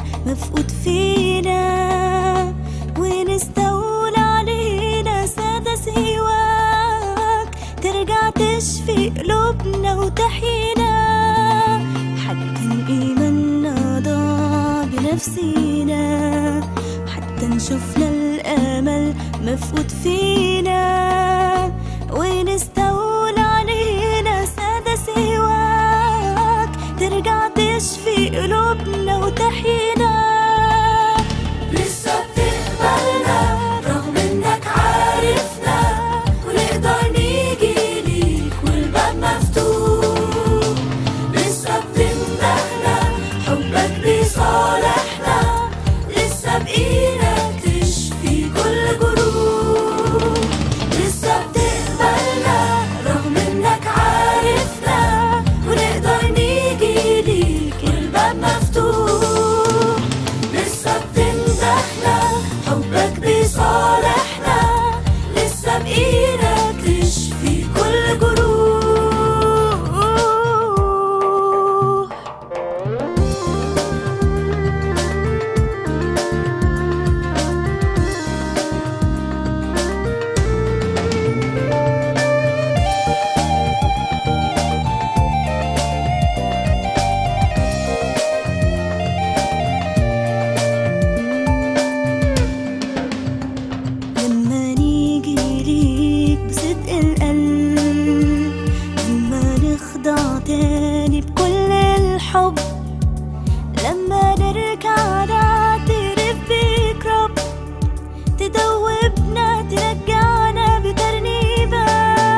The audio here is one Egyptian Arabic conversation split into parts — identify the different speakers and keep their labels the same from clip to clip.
Speaker 1: مفقود فينا ونستولى علينا سادة سواك ترجع تشفي قلوبنا وتحيينا حتى إيماننا ضاع بنفسينا حتى نشوفنا الأمل مفقود فينا ونستولى علينا سادة سواك ترجع تشفي قلوبنا وتحيينا لسه بتقبلنا رغم انك عارفنا ونقدر نيجي ليك والباب مفتوح لسه بتمدحنا حبك بيصالحنا لسه بإيدك تشفي كل جروح لسه بتقبلنا رغم انك عارفنا ونقدر نيجي ليك الباب مفتوح لسه بتمدحنا حبك بيصالحنا لسه بإيدك تشفي كل جروح لما نيجي ليك بصدق القلب لما نخضع تاني بكل الحب لما نرجع نعترف بيك رب تدوبنا ترجعنا بترنيبة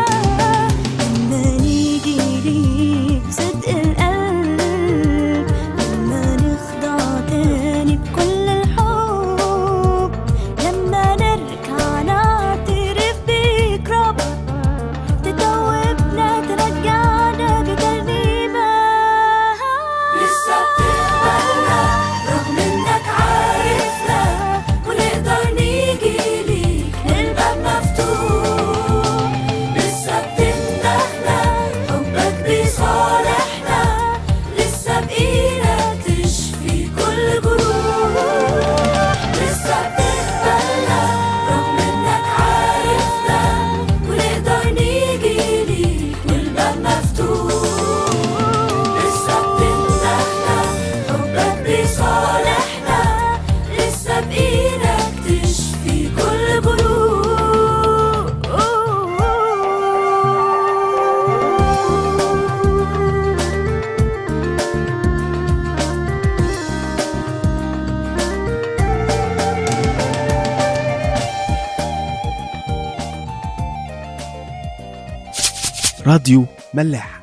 Speaker 1: لما نيجي ليك بصدق القلب لما نخضع تاني بكل الحب لما نرجع نعترف بيك رب تدوبنا ترجعنا بترنيبة لسه بتقبلنا رغم انك عارفنا ونقدر نيجي ليك الباب مفتوح لسه بتمدحنا حبك بيصالحنا لسه بإيدك تشفي كل جروح لسه بتقبلنا رغم انك عارفنا ونقدر نيجي ليك والباب مفتوح لسه بتمدحنا حبك بيصالحنا لسه بإيدك تشفي كل جروح
Speaker 2: راديو ملاح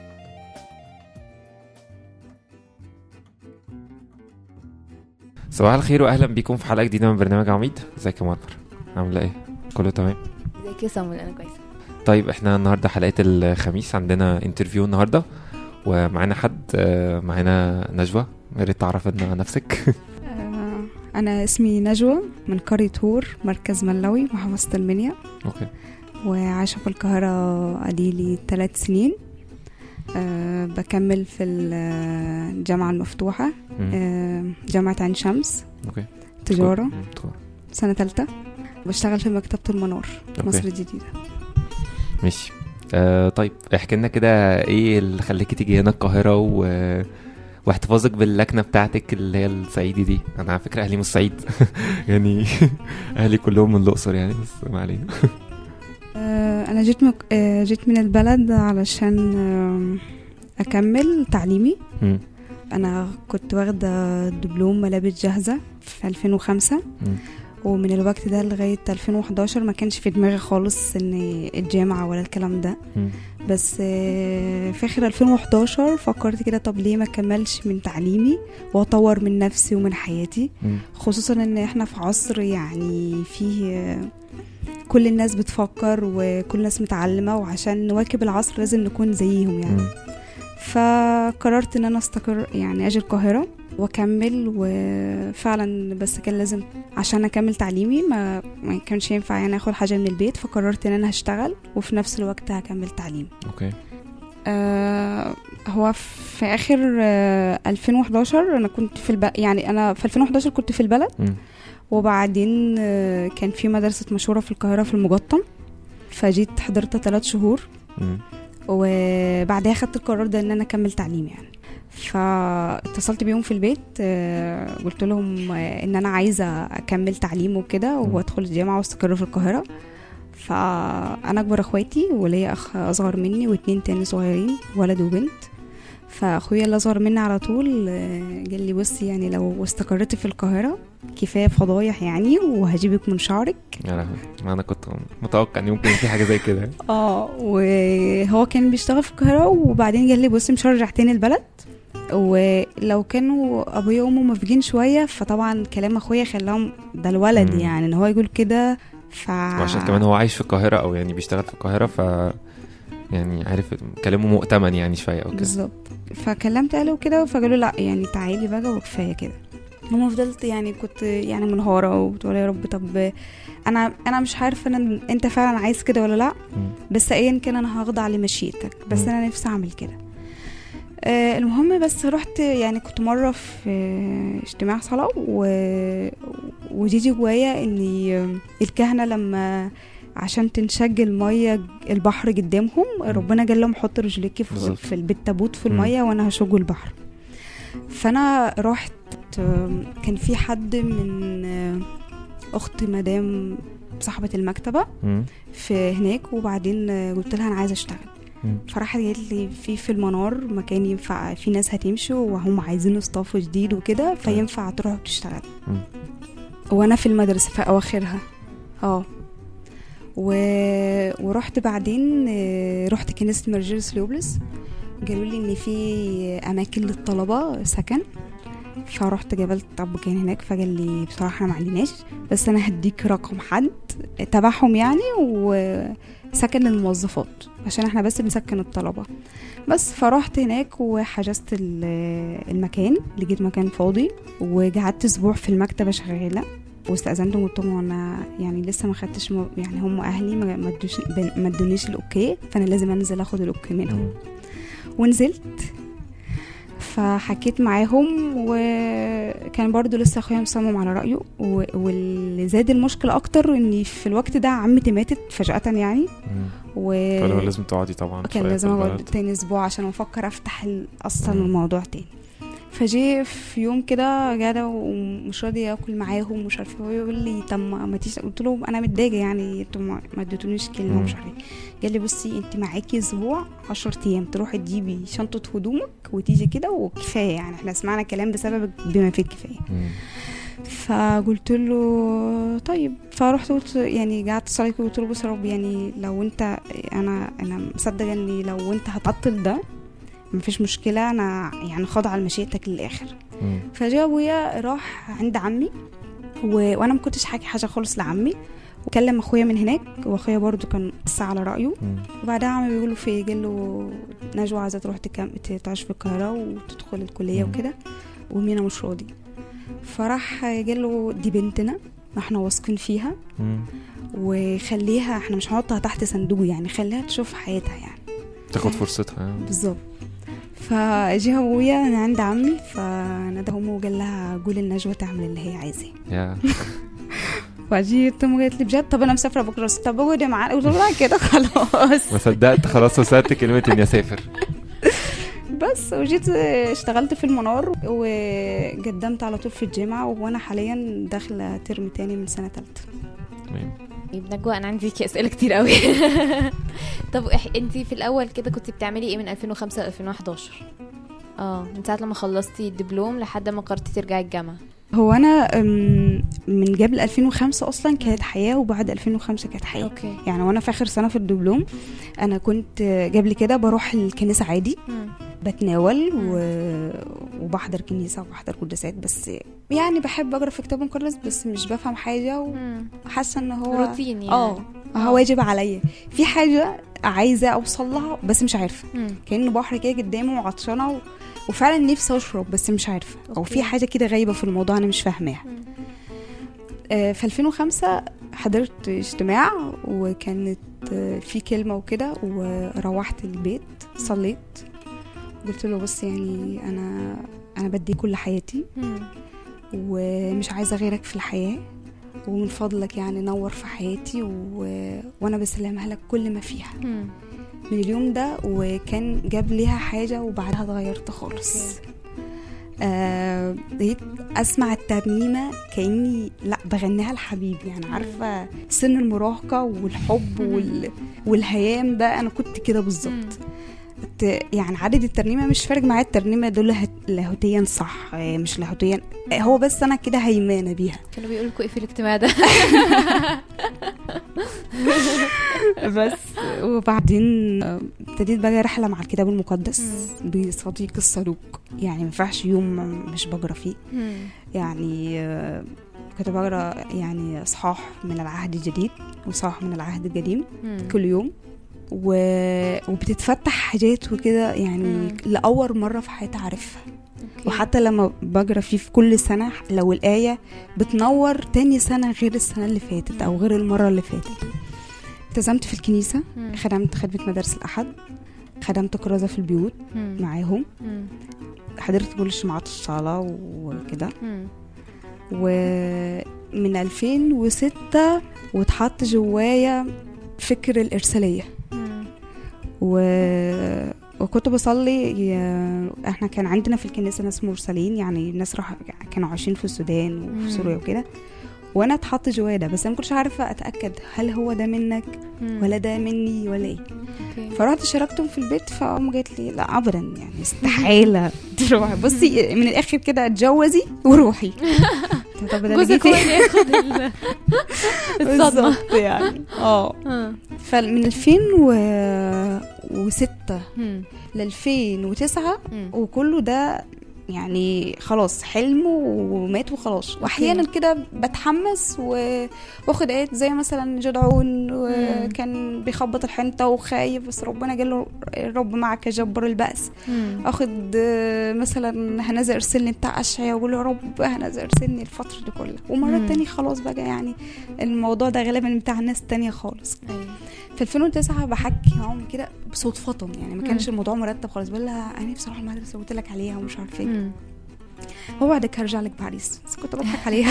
Speaker 3: صباح الخير واهلا بيكم في حلقه جديده من برنامج عميد ازيك يا مرمر عامله ايه كله تمام
Speaker 4: ازيك يا سامول انا كويسه
Speaker 3: طيب احنا النهارده حلقه الخميس عندنا انترفيو النهارده ومعانا حد آه، معانا نجوى يا ريت تعرف لنا نفسك
Speaker 5: آه، أنا اسمي نجوى من قرية هور مركز ملوي محافظة المنيا
Speaker 3: اوكي
Speaker 5: وعايشة في القاهرة أديلي ثلاث سنين أه بكمل في الجامعة المفتوحة
Speaker 3: مم.
Speaker 5: أه جامعة عين شمس
Speaker 3: اوكي
Speaker 5: تجارة
Speaker 3: مم، تجارة.
Speaker 5: سنة تالتة بشتغل في مكتبة المنار
Speaker 3: أوكي.
Speaker 5: مصر الجديدة
Speaker 3: ماشي آه طيب احكي لنا كده ايه اللي خليكي تيجي هنا القاهره و... واحتفاظك باللكنه بتاعتك اللي هي الصعيدي دي انا على فكره اهلي مش صعيد يعني اهلي كلهم من الاقصر يعني بس ما علينا
Speaker 5: أه أنا جيت مك... أه جيت من البلد علشان أه أكمل تعليمي
Speaker 3: مم.
Speaker 5: أنا كنت واخدة دبلوم ملابس جاهزة في 2005
Speaker 3: مم.
Speaker 5: ومن الوقت ده لغاية 2011 ما كانش في دماغي خالص ان الجامعة ولا الكلام ده
Speaker 3: مم.
Speaker 5: بس آه، في اخر 2011 فكرت كده طب ليه ما اكملش من تعليمي واطور من نفسي ومن حياتي
Speaker 3: مم.
Speaker 5: خصوصا ان احنا في عصر يعني فيه آه، كل الناس بتفكر وكل الناس متعلمة وعشان نواكب العصر لازم نكون زيهم يعني
Speaker 3: مم.
Speaker 5: فقررت ان انا استقر يعني اجي القاهرة واكمل وفعلا بس كان لازم عشان اكمل تعليمي ما ما كانش ينفع يعني اخد حاجه من البيت فقررت ان انا هشتغل وفي نفس الوقت هكمل تعليم
Speaker 3: اوكي
Speaker 5: آه هو في اخر آه، 2011 انا كنت في الب... يعني انا في 2011 كنت في البلد
Speaker 3: مم.
Speaker 5: وبعدين آه، كان في مدرسة مشهورة في القاهرة في المقطم فجيت حضرت ثلاث شهور
Speaker 3: مم.
Speaker 5: وبعدها خدت القرار ده ان انا اكمل تعليم يعني فاتصلت بيهم في البيت آه، قلت لهم آه، ان انا عايزه اكمل تعليم وكده
Speaker 3: مم.
Speaker 5: وادخل الجامعه واستقر في القاهره فانا اكبر اخواتي وليا اخ اصغر مني واتنين تاني صغيرين ولد وبنت فاخويا اللي اصغر مني على طول آه، قال لي بصي يعني لو استقريتي في القاهره كفايه فضايح يعني وهجيبك من شعرك
Speaker 3: يا لهوي انا كنت متوقع ان ممكن في حاجه زي كده
Speaker 5: اه وهو كان بيشتغل في القاهرة وبعدين قال لي بصي مش هرجع تاني البلد ولو كانوا ابويا وامه موافقين شويه فطبعا كلام اخويا خلاهم ده الولد
Speaker 3: مم.
Speaker 5: يعني ان هو يقول كده ف
Speaker 3: وعشان كمان هو عايش في القاهره او يعني بيشتغل في القاهره ف يعني عارف كلامه مؤتمن يعني شويه او كده
Speaker 5: بالظبط فكلمت اهلي وكده فقالوا لا يعني تعالي بقى وكفايه كده وما فضلت يعني كنت يعني منهارة وبتقول يا رب طب انا انا مش عارفه انا انت فعلا عايز كده ولا لا
Speaker 3: مم.
Speaker 5: بس ايا كان انا هخضع لمشيئتك بس
Speaker 3: مم.
Speaker 5: انا نفسي اعمل كده آه المهم بس رحت يعني كنت مره في آه، اجتماع صلاه و... وجيجي جوايا ان الكهنه لما عشان تنشج الميه البحر قدامهم ربنا قال لهم حط رجليكي في,
Speaker 3: بالظبط.
Speaker 5: في بالتابوت في
Speaker 3: مم.
Speaker 5: الميه وانا هشج البحر فانا رحت آه، كان في حد من آه، اخت مدام صاحبه المكتبه
Speaker 3: مم.
Speaker 5: في هناك وبعدين آه، قلت لها انا عايزه اشتغل
Speaker 3: مم.
Speaker 5: فراحت قالت لي في في المنار مكان ينفع في ناس هتمشي وهم عايزين ستاف جديد وكده فينفع تروح تشتغل
Speaker 3: مم.
Speaker 5: وانا في المدرسه في اواخرها اه و... ورحت بعدين آه، رحت كنيسه مرجيرس لوبلس قالوا لي ان في اماكن للطلبه سكن فرحت جبلت ابو كان هناك فقال لي بصراحه احنا ما عندناش بس انا هديك رقم حد تبعهم يعني وسكن للموظفات عشان احنا بس بنسكن الطلبه بس فرحت هناك وحجزت ال- المكان لقيت مكان فاضي وقعدت اسبوع في المكتبه شغاله واستأذنتهم وقلت لهم انا يعني لسه ما خدتش م... يعني هم اهلي ما ما ادوش ما ادونيش الاوكي فانا لازم انزل اخد الاوكي منهم
Speaker 3: مم.
Speaker 5: ونزلت فحكيت معاهم وكان برضو لسه اخويا مصمم على رايه و- واللي زاد المشكله اكتر اني في الوقت ده عمتي ماتت فجاه يعني
Speaker 3: مم.
Speaker 5: و
Speaker 3: فلو لازم تقعدي طبعا
Speaker 5: كان
Speaker 3: شوية في
Speaker 5: لازم اقعد
Speaker 3: البلد.
Speaker 5: تاني اسبوع عشان افكر افتح ال- اصلا
Speaker 3: مم.
Speaker 5: الموضوع تاني فجي في يوم كده قاعده ومش راضي اكل معاهم ومش عارفه هو يقول لي طب ما ما تيجي قلت له انا متضايقه يعني انتوا ما ما اديتونيش كلمه
Speaker 3: مم.
Speaker 5: ومش عارفه إيه. قال لي بصي انت معاكي اسبوع 10 ايام تروحي تجيبي شنطه هدومك وتيجي كده وكفايه يعني احنا سمعنا كلام بسببك بما فيه الكفايه
Speaker 3: مم.
Speaker 5: فقلت له طيب فرحت قلت يعني قعدت صليت وقلت له بص يا رب يعني لو انت انا انا مصدقه اني لو انت هتعطل ده مفيش مشكله انا يعني خاضعه لمشيئتك للاخر
Speaker 3: مم.
Speaker 5: فجاء ابويا راح عند عمي و... وانا ما كنتش حاكي حاجه خالص لعمي وكلم اخويا من هناك واخويا برضو كان بس على رايه
Speaker 3: مم.
Speaker 5: وبعدها عمي بيقول له في قال له نجوى عايزه تروح تكم... تعيش في القاهره وتدخل الكليه
Speaker 3: مم.
Speaker 5: وكده ومينا مش راضي فراح قال له دي بنتنا احنا واثقين فيها
Speaker 3: مم.
Speaker 5: وخليها احنا مش هنحطها تحت صندوق يعني خليها تشوف حياتها يعني
Speaker 3: تاخد فرصتها
Speaker 5: بالظبط فجه ابويا من عند عمي فنادى امه وقال لها قولي لنجوى تعمل اللي هي عايزاه
Speaker 3: يا
Speaker 5: فجيت امه قالت لي بجد طب انا مسافره بكره طب اقعدي معانا قلت لها كده خلاص
Speaker 3: ما صدقت خلاص وصلت كلمه اني اسافر
Speaker 5: بس وجيت اشتغلت في المنار وقدمت على طول في الجامعه وانا حاليا داخله ترم تاني من سنه تالته
Speaker 3: تمام.
Speaker 4: طيب نجوى انا عندي ليكي اسئله كتير قوي طب إح... انت في الاول كده كنت بتعملي ايه من 2005 ل 2011 اه من ساعه لما خلصتي الدبلوم لحد ما قررتي ترجعي الجامعه
Speaker 5: هو انا أم، من قبل 2005 اصلا كانت حياه وبعد 2005 كانت حياه
Speaker 4: اوكي
Speaker 5: يعني وانا في اخر سنه في الدبلوم انا كنت قبل كده بروح الكنيسه عادي
Speaker 4: مم.
Speaker 5: بتناول و... وبحضر كنيسه وبحضر قداسات بس يعني بحب اقرا في كتاب مقدس بس مش بفهم حاجه
Speaker 4: مم.
Speaker 5: وحاسه ان هو
Speaker 4: روتين يعني
Speaker 5: اه هو واجب عليا في حاجه عايزه اوصل لها بس مش عارفه
Speaker 4: مم.
Speaker 5: كانه بحر كده قدامي وعطشانه و... وفعلا نفسي اشرب بس مش عارفه او
Speaker 4: أوكي.
Speaker 5: في حاجه كده غايبه في الموضوع انا مش فاهماها
Speaker 4: مم.
Speaker 5: آه، في 2005 حضرت اجتماع وكانت آه، في كلمة وكده وروحت البيت صليت قلت له بص يعني انا انا بدي كل حياتي
Speaker 4: مم.
Speaker 5: ومش عايزه غيرك في الحياه ومن فضلك يعني نور في حياتي و... وانا بسلمها لك كل ما فيها
Speaker 4: مم.
Speaker 5: من اليوم ده وكان جاب ليها حاجه وبعدها اتغيرت خالص آه بقيت اسمع الترنيمه كاني لا بغنيها لحبيبي يعني عارفه سن المراهقه والحب وال... والهيام ده انا كنت كده بالظبط كنت- يعني عدد الترنيمه مش فارق معايا الترنيمه دول له- لاهوتيا صح آه، مش لاهوتيا آه، هو بس انا كده هيمانه بيها
Speaker 4: كانوا بيقولوا لكم ايه في الاجتماع ده
Speaker 5: بس وبعدين آه، ابتديت بقى رحله مع الكتاب المقدس بصديق الصدوق يعني ما ينفعش يوم مش بقرا فيه
Speaker 4: مم.
Speaker 5: يعني آه، كنت بقرا يعني اصحاح من العهد الجديد واصحاح من العهد القديم
Speaker 4: مم.
Speaker 5: كل يوم و... وبتتفتح حاجات وكده يعني
Speaker 4: مم.
Speaker 5: لأول مرة في حياتي عارفها
Speaker 4: أوكي.
Speaker 5: وحتى لما بقرا فيه في كل سنة لو الآية بتنور تاني سنة غير السنة اللي فاتت أو غير المرة اللي فاتت التزمت في الكنيسة
Speaker 4: مم.
Speaker 5: خدمت خدمة مدارس الأحد خدمت كرازة في البيوت
Speaker 4: مم.
Speaker 5: معاهم
Speaker 4: مم.
Speaker 5: حضرت كل اجتماعات الصلاة وكده
Speaker 4: مم.
Speaker 5: ومن 2006 واتحط جوايا فكر الإرسالية
Speaker 4: مم.
Speaker 5: و... وكنت بصلي ي- احنا كان عندنا في الكنيسة ناس مرسلين يعني ناس راح كانوا عايشين في السودان
Speaker 4: مم.
Speaker 5: وفي سوريا وكده وانا اتحط جوايا ده بس انا ما كنتش عارفه اتاكد هل هو ده منك
Speaker 4: مم.
Speaker 5: ولا ده مني ولا ايه
Speaker 4: أوكي.
Speaker 5: فرحت شاركتهم في البيت فام قالت لي لا ابدا يعني استحاله تروحي بصي من الاخر كده اتجوزي وروحي طب ده أنا
Speaker 4: جوزك
Speaker 5: جيت
Speaker 4: هو
Speaker 5: إيه؟
Speaker 4: اللي ياخد ال- الصدمة
Speaker 5: بالظبط يعني اه
Speaker 4: آه.
Speaker 5: فمن 2006
Speaker 4: مم.
Speaker 5: ل 2009
Speaker 4: مم.
Speaker 5: وكله ده يعني خلاص حلم ومات وخلاص واحيانا كده بتحمس و- واخد ايات زي مثلا جدعون وكان بيخبط الحنطه وخايف بس ربنا قال له الرب معك جبر البأس
Speaker 4: مم.
Speaker 5: اخد آه، مثلا هنذا ارسلني بتاع اشعيا واقول له يا رب هنذا ارسلني الفتره دي كلها ومرات
Speaker 4: مم.
Speaker 5: تاني خلاص بقى يعني الموضوع ده غالبا بتاع ناس تانية خالص
Speaker 4: أيوة.
Speaker 5: في 2009 بحكي معاهم كده بصدفة يعني ما كانش
Speaker 4: مم.
Speaker 5: الموضوع مرتب خالص بقول لها انا نفسي اروح المدرسه اللي قلت لك عليها ومش عارفه ايه
Speaker 4: مم.
Speaker 5: وبعدك هرجع لك باريس بس كنت بضحك عليها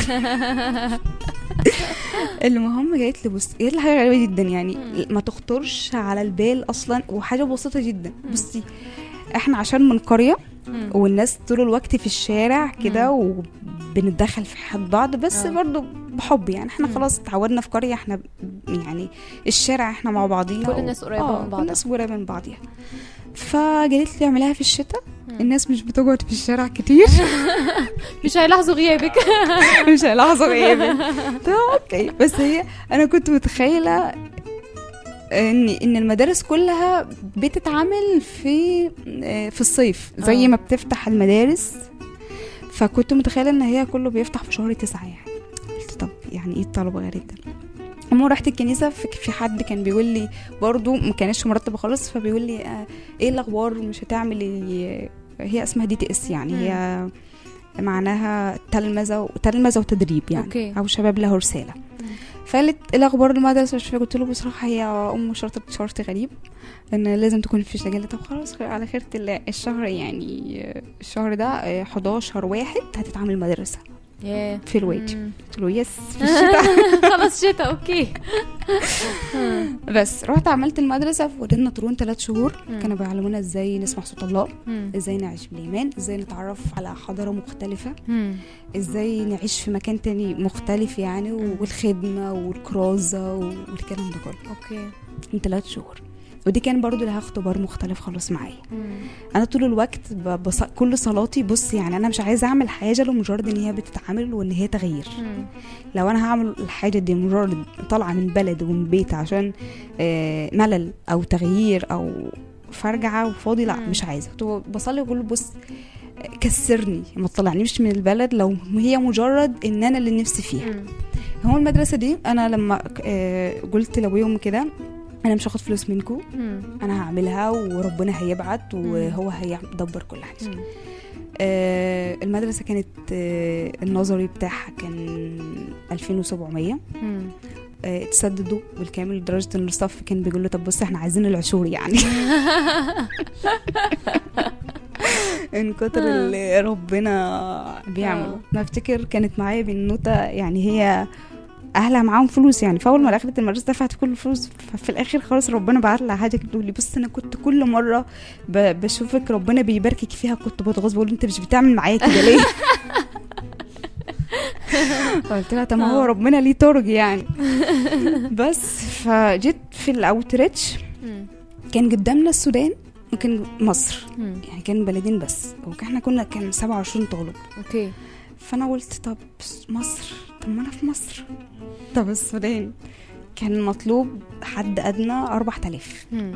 Speaker 5: المهم جايت لي بص جايت لي حاجه غريبه جدا يعني
Speaker 4: مم.
Speaker 5: ما تخطرش على البال اصلا وحاجه بسيطه جدا
Speaker 4: مم.
Speaker 5: بصي احنا عشان من قريه
Speaker 4: مم.
Speaker 5: والناس طول الوقت في الشارع كده وبنتدخل في حياة بعض بس
Speaker 4: آه.
Speaker 5: برضو بحب يعني احنا
Speaker 4: مم.
Speaker 5: خلاص اتعودنا في قريه احنا يعني الشارع احنا مع بعضينا
Speaker 4: كل الناس قريبة
Speaker 5: آه،
Speaker 4: من
Speaker 5: كل
Speaker 4: بعضها.
Speaker 5: الناس قريبه من بعضيها فقالت لي اعمليها في الشتاء
Speaker 4: مم.
Speaker 5: الناس مش بتقعد في الشارع كتير
Speaker 4: مش هيلاحظوا غيابك
Speaker 5: مش هيلاحظوا غيابي طب اوكي بس هي انا كنت متخيله ان ان المدارس كلها بتتعامل في آه، في الصيف زي
Speaker 4: آه.
Speaker 5: ما بتفتح المدارس فكنت متخيله ان هي كله بيفتح في شهر تسعة يعني قلت طب يعني ايه الطلب غريب ده المهم رحت الكنيسه في في حد كان بيقول لي برضو ما كانش مرتبه خالص فبيقول لي آه، ايه الاخبار مش هتعملي هي اسمها دي تي اس يعني هي معناها تلمذة تلمذة وتدريب يعني
Speaker 4: أوكي.
Speaker 5: او شباب له رساله فقالت ايه الاخبار المدرسه مش فاكرة. قلت له بصراحه هي ام شرط شرط غريب ان لازم تكون في شغاله طب خلاص خير- على خيرة الله الشهر يعني آه، الشهر ده آه، 11 واحد هتتعمل مدرسه
Speaker 4: ياه.
Speaker 5: في الوادي
Speaker 4: مم.
Speaker 5: قلت له يس في الشتاء
Speaker 4: خلاص شتا اوكي
Speaker 5: بس رحت عملت المدرسه فضلنا طولون ثلاث شهور
Speaker 4: مم.
Speaker 5: كانوا بيعلمونا ازاي نسمع صوت الله
Speaker 4: مم.
Speaker 5: ازاي نعيش بالايمان ازاي نتعرف على حضاره مختلفه
Speaker 4: مم.
Speaker 5: ازاي نعيش في مكان تاني مختلف يعني
Speaker 4: مم.
Speaker 5: والخدمه والكرازه والكلام ده كله
Speaker 4: اوكي
Speaker 5: من ثلاث شهور ودي كان برضو لها اختبار مختلف خالص معايا
Speaker 4: مم.
Speaker 5: انا طول الوقت ب- بص... كل صلاتي بص يعني انا مش عايزه اعمل حاجه لمجرد ان هي بتتعمل وان هي تغيير
Speaker 4: مم.
Speaker 5: لو انا هعمل الحاجه دي مجرد طالعه من بلد ومن بيت عشان آه، ملل او تغيير او فرجعه وفاضي لا
Speaker 4: مم.
Speaker 5: مش عايزه كنت بصلي واقول له بص آه، كسرني ما تطلعنيش من البلد لو هي مجرد ان انا اللي نفسي فيها
Speaker 4: مم.
Speaker 5: هو المدرسه دي انا لما آه، قلت لابويا كده انا مش هاخد فلوس منكم
Speaker 4: مم.
Speaker 5: انا هعملها وربنا هيبعت وهو هيدبر كل حاجه
Speaker 4: مم.
Speaker 5: آه المدرسه كانت آه النظري بتاعها كان 2700
Speaker 4: مم.
Speaker 5: آه اتسددوا بالكامل لدرجه ان الصف كان بيقول له طب بص احنا عايزين العشور يعني من كتر
Speaker 4: آه.
Speaker 5: اللي ربنا بيعمله
Speaker 4: آه.
Speaker 5: انا افتكر كانت معايا بنوته يعني هي اهلها معاهم فلوس يعني فاول ما دخلت المدرسه دفعت كل الفلوس ففي الاخر خالص ربنا بعت لها حاجه بتقول لي بص انا كنت كل مره ب- بشوفك ربنا بيباركك فيها كنت بتغاظ بقول انت مش بتعمل معايا كده ليه قلت لها طب ما هو
Speaker 4: آه.
Speaker 5: ربنا ليه طرق يعني بس فجيت في الاوتريتش
Speaker 4: مم.
Speaker 5: كان قدامنا السودان وكان مصر
Speaker 4: مم.
Speaker 5: يعني كان بلدين بس واحنا كنا كان 27 طالب
Speaker 4: اوكي
Speaker 5: فانا قلت طب مصر طب ما انا في مصر طب السودان كان مطلوب حد ادنى 4000
Speaker 4: مم.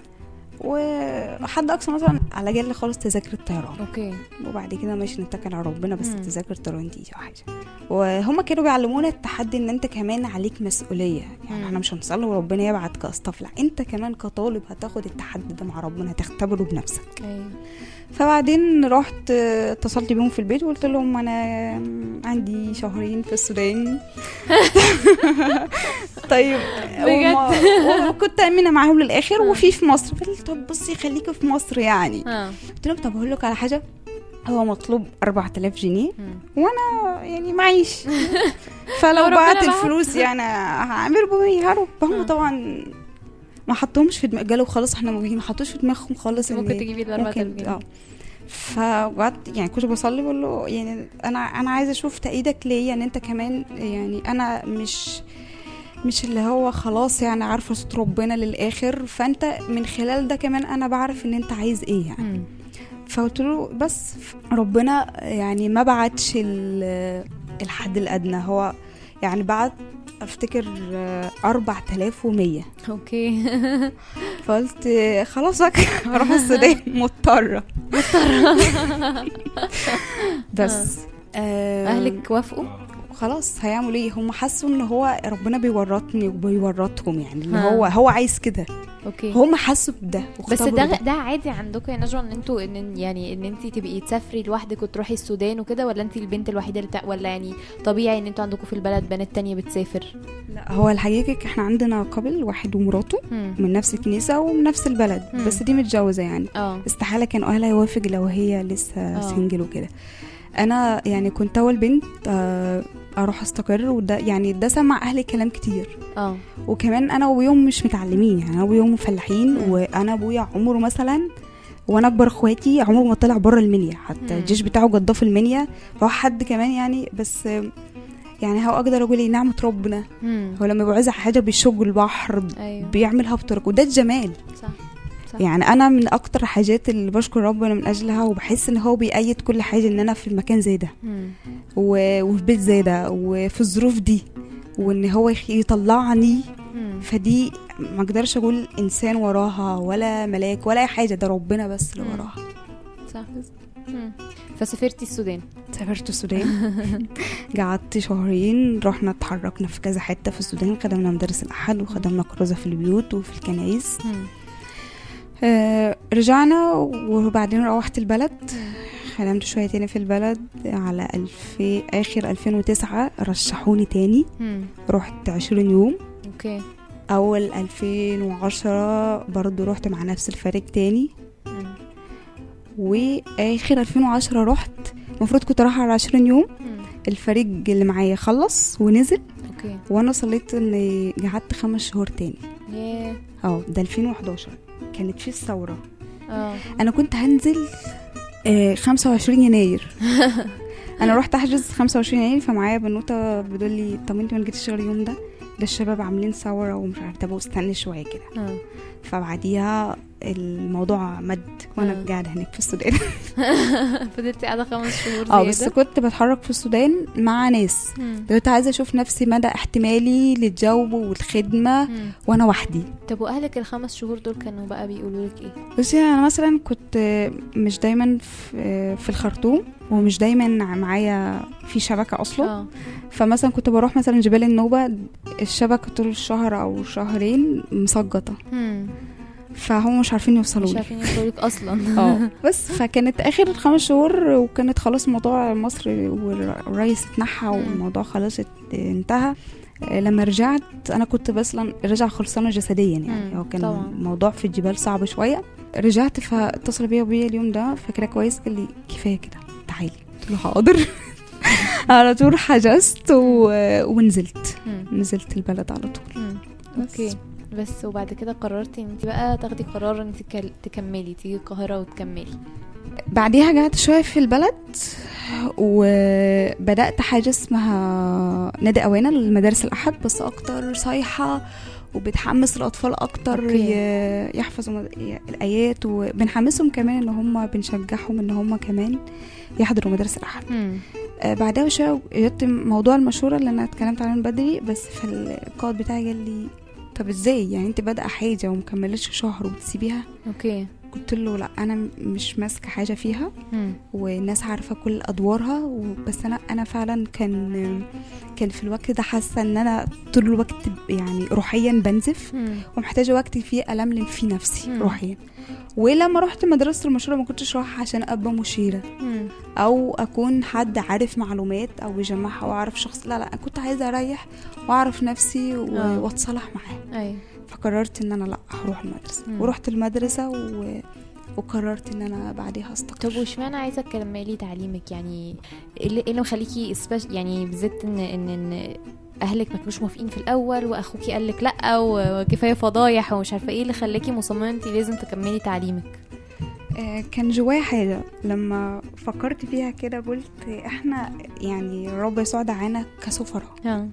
Speaker 5: وحد اقصى مثلا على جال خالص تذاكر الطيران
Speaker 4: اوكي
Speaker 5: وبعد كده ماشي نتكل على ربنا بس
Speaker 4: مم.
Speaker 5: تذاكر الطيران دي او حاجه وهم كانوا بيعلمونا التحدي ان انت كمان عليك مسؤوليه يعني
Speaker 4: مم.
Speaker 5: احنا مش هنصلي وربنا يبعت كاصطف لا انت كمان كطالب هتاخد التحدي ده مع ربنا هتختبره بنفسك
Speaker 4: ايوه
Speaker 5: فبعدين رحت آه، اتصلت بيهم في البيت وقلت لهم انا عندي شهرين في السودان طيب
Speaker 4: بجد؟
Speaker 5: وما- وكنت امينه معاهم للاخر
Speaker 4: آه.
Speaker 5: وفي في مصر فقال طب بصي خليكي في مصر يعني
Speaker 4: اه
Speaker 5: قلت لهم طب اقول لك على حاجه هو مطلوب 4000 جنيه
Speaker 4: مم.
Speaker 5: وانا يعني معيش فلو
Speaker 4: ربنا
Speaker 5: بعت
Speaker 4: بعت.
Speaker 5: الفلوس يعني هعمل بهم هروح
Speaker 4: آه.
Speaker 5: هم طبعا ما حطهمش في دماغ قالوا خلاص احنا موجودين ما حطوش في دماغهم خالص
Speaker 4: ممكن
Speaker 5: إن
Speaker 4: تجيبي ال 4000
Speaker 5: ممكن
Speaker 4: جنيه
Speaker 5: اه فقعدت يعني كنت بصلي بقول له يعني انا انا عايزه اشوف تأييدك ليا ان انت كمان يعني انا مش مش اللي هو خلاص يعني عارفه صوت ربنا للاخر فانت من خلال ده كمان انا بعرف ان انت عايز ايه يعني
Speaker 4: مم.
Speaker 5: فقلت له بس ربنا يعني ما بعتش ال- الحد الادنى هو يعني بعت افتكر آه، 4100
Speaker 4: اوكي
Speaker 5: فقلت آه، خلاص بقى هروح السودان مضطره بس آه،
Speaker 4: اهلك وافقوا
Speaker 5: خلاص هيعملوا ايه هم حسوا ان هو ربنا بيورطني وبيورطهم يعني اللي
Speaker 4: ها.
Speaker 5: هو هو عايز كده
Speaker 4: اوكي
Speaker 5: هم حسوا بده
Speaker 4: بس
Speaker 5: واختبروا
Speaker 4: ده ده عادي عندكم يا نجوى ان انتوا ان يعني ان انت تبقي تسافري لوحدك وتروحي السودان وكده ولا انت البنت الوحيده اللي بتاع ولا يعني طبيعي ان انتوا عندكم في البلد بنات تانية بتسافر
Speaker 5: لا هو الحقيقة احنا عندنا قبل واحد ومراته
Speaker 4: مم.
Speaker 5: من نفس الكنيسة ومن نفس البلد
Speaker 4: مم.
Speaker 5: بس دي متجوزة يعني
Speaker 4: اه
Speaker 5: استحالة كان أهلها يوافق لو هي لسه
Speaker 4: آه.
Speaker 5: سنجل وكده أنا يعني كنت أول بنت آه، أروح أستقر وده يعني ده سمع أهلي كلام كتير
Speaker 4: اه
Speaker 5: وكمان أنا ويوم مش متعلمين يعني أنا ويوم فلاحين
Speaker 4: مم.
Speaker 5: وأنا أبويا عمره مثلا وانا اكبر اخواتي عمره ما طلع بره المنيا حتى
Speaker 4: مم.
Speaker 5: الجيش بتاعه جداه في المنيا فهو حد كمان يعني بس آه، يعني هو اقدر اقول ايه نعمه ربنا
Speaker 4: مم.
Speaker 5: هو لما بيبقى عايز حاجه بيشق البحر
Speaker 4: ايوه
Speaker 5: بيعملها بطرق وده الجمال
Speaker 4: صح صح
Speaker 5: يعني انا من اكتر حاجات اللي بشكر ربنا من اجلها وبحس ان هو بيأيد كل حاجه ان انا في المكان زي ده
Speaker 4: مم.
Speaker 5: و- وفي بيت زي ده وفي الظروف دي وان هو يخ- يطلعني
Speaker 4: مم.
Speaker 5: فدي ما اقدرش اقول انسان وراها ولا ملاك ولا اي حاجه ده ربنا بس اللي
Speaker 4: مم.
Speaker 5: وراها
Speaker 4: صح مم. فسافرتي السودان
Speaker 5: سافرت السودان قعدت شهرين رحنا اتحركنا في كذا حته في السودان خدمنا مدارس الاحد وخدمنا كرازه في البيوت وفي الكنايس
Speaker 4: مم.
Speaker 5: آه رجعنا وبعدين روحت البلد خدمت شوية تاني في البلد على ألف آخر 2009 رشحوني تاني
Speaker 4: مم.
Speaker 5: رحت عشرين يوم
Speaker 4: اوكي
Speaker 5: أول 2010 برضو رحت مع نفس الفريق تاني
Speaker 4: مم.
Speaker 5: وآخر 2010 رحت المفروض كنت رايحة على 20 يوم
Speaker 4: مم.
Speaker 5: الفريق اللي معايا خلص ونزل
Speaker 4: اوكي
Speaker 5: وانا صليت اني قعدت خمس شهور تاني
Speaker 4: ياه
Speaker 5: اه ده 2011 كانت في الثورة
Speaker 4: اه
Speaker 5: انا كنت هنزل آه 25 يناير انا رحت احجز 25 يناير فمعايا بنوته بتقول لي طب انت ما جيتيش غير اليوم ده ده الشباب عاملين ثوره ومش عارفه طب استني شويه كده
Speaker 4: اه
Speaker 5: فبعديها الموضوع مد وانا
Speaker 4: آه.
Speaker 5: قاعده هناك في السودان
Speaker 4: فضلتي قاعده خمس شهور
Speaker 5: اه بس
Speaker 4: زيادة؟
Speaker 5: كنت بتحرك في السودان مع ناس
Speaker 4: مم.
Speaker 5: كنت عايزه اشوف نفسي مدى احتمالي للجو والخدمه
Speaker 4: مم.
Speaker 5: وانا وحدي
Speaker 4: طب واهلك الخمس شهور دول كانوا بقى بيقولوا لك ايه
Speaker 5: بصي انا مثلا كنت مش دايما في في الخرطوم ومش دايما معايا في شبكه اصلا
Speaker 4: اه
Speaker 5: فمثلا كنت بروح مثلا جبال النوبه الشبكه طول الشهر او شهرين مسقطه
Speaker 4: مم.
Speaker 5: فهم مش عارفين يوصلوا
Speaker 4: مش
Speaker 5: لي
Speaker 4: عارفين يوصلوك اصلا
Speaker 5: اه بس فكانت اخر خمس شهور وكانت خلاص موضوع مصر والرئيس اتنحى والموضوع خلاص ات- انتهى آه، لما رجعت انا كنت بس لن- راجعه خلصانه جسديا يعني
Speaker 4: مم،
Speaker 5: هو كان
Speaker 4: طبعا.
Speaker 5: الموضوع في الجبال صعب شويه رجعت فاتصل بيا وبيا اليوم ده فاكره كويس قال لي كفايه كده تعالي قلت له حاضر على طول حجزت و... ونزلت
Speaker 4: مم.
Speaker 5: نزلت البلد على طول
Speaker 4: مم.
Speaker 5: بس.
Speaker 4: اوكي بس وبعد كده قررتي ان انت بقى تاخدي قرار ان انت تكل- تكملي تيجي القاهره وتكملي
Speaker 5: بعديها قعدت شوية في البلد وبدأت حاجة اسمها نادي أوانة للمدارس الأحد بس أكتر صيحة وبتحمس الأطفال أكتر
Speaker 4: أوكي.
Speaker 5: ي- يحفظوا مد- الآيات وبنحمسهم كمان إن هم بنشجعهم إن هم كمان يحضروا مدارس الأحد
Speaker 4: مم.
Speaker 5: آه، بعدها بشوية جت موضوع المشورة اللي أنا اتكلمت عنه من بدري بس في القائد بتاعي قال لي طب ازاي يعني انت بادئه حاجه ومكملتش شهر وبتسيبيها
Speaker 4: اوكي
Speaker 5: قلت له لا انا م- مش ماسكه حاجه فيها
Speaker 4: مم.
Speaker 5: والناس عارفه كل ادوارها و- بس انا انا فعلا كان كان في الوقت ده حاسه ان انا طول الوقت يعني روحيا بنزف
Speaker 4: مم.
Speaker 5: ومحتاجه وقت فيه الملم فيه نفسي
Speaker 4: مم.
Speaker 5: روحيا ولما رحت مدرسه المشوره ما كنتش رايحه عشان ابقى مشيره
Speaker 4: مم.
Speaker 5: او اكون حد عارف معلومات او يجمعها واعرف شخص لا لا أنا كنت عايزه اريح واعرف نفسي و-
Speaker 4: آه.
Speaker 5: واتصالح معاه
Speaker 4: ايوه
Speaker 5: فقررت ان انا لا هروح المدرسه
Speaker 4: مم.
Speaker 5: ورحت المدرسه و... وقررت ان انا بعديها استقر
Speaker 4: طب واشمعنى عايزه تكملي تعليمك يعني ايه اللي إيه اللي مخليكي سبيش- يعني بالذات ان ان ان اهلك ما كانوش موافقين في الاول واخوكي قال لك لا وكفايه فضايح ومش عارفه ايه اللي خلاكي مصممه انت لازم تكملي تعليمك
Speaker 5: آه، كان جوايا حاجة لما فكرت فيها كده قلت احنا يعني رب يسوع دعانا كسفراء
Speaker 4: ها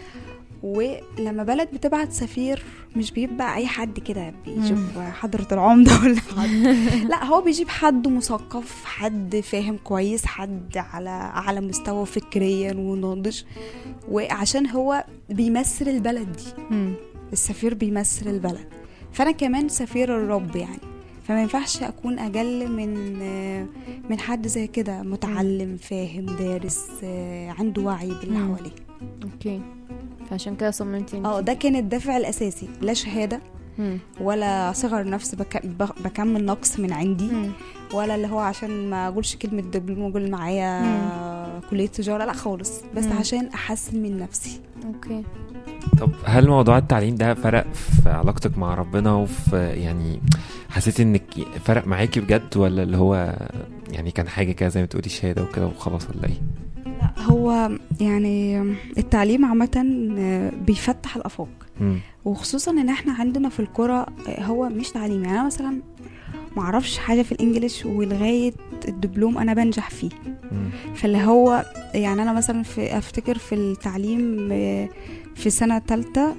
Speaker 5: ولما بلد بتبعت سفير مش بيبقى اي حد كده بيجيب حضرة العمدة ولا حد لا هو بيجيب حد مثقف حد فاهم كويس حد على اعلى مستوى فكريا وناضج وعشان هو بيمثل البلد دي
Speaker 4: مم.
Speaker 5: السفير بيمثل البلد فانا كمان سفير الرب يعني فما ينفعش اكون اجل من آه، من حد زي كده متعلم فاهم دارس آه، عنده وعي باللي
Speaker 4: مم.
Speaker 5: حواليه
Speaker 4: اوكي فعشان كده صممتي انت
Speaker 5: اه ده كان الدافع الاساسي لا شهاده
Speaker 4: مم.
Speaker 5: ولا صغر نفس بك... ب- بكمل نقص من عندي
Speaker 4: مم.
Speaker 5: ولا اللي هو عشان ما اقولش كلمه دبلوم واقول معايا كليه تجاره لا خالص بس
Speaker 4: مم.
Speaker 5: عشان احسن من نفسي
Speaker 4: اوكي
Speaker 3: طب هل موضوع التعليم ده فرق في علاقتك مع ربنا وفي يعني حسيتي انك فرق معاكي بجد ولا اللي هو يعني كان حاجه كده زي ما تقولي شهاده وكده وخلاص ولا ايه؟
Speaker 5: لا هو يعني التعليم عامه بيفتح الافاق
Speaker 3: مم.
Speaker 5: وخصوصا ان احنا عندنا في القرى هو مش تعليم يعني انا مثلا ما اعرفش حاجه في الانجليش ولغايه الدبلوم انا بنجح فيه
Speaker 3: مم.
Speaker 5: فاللي هو يعني انا مثلا في افتكر في التعليم آه، في سنه ثالثه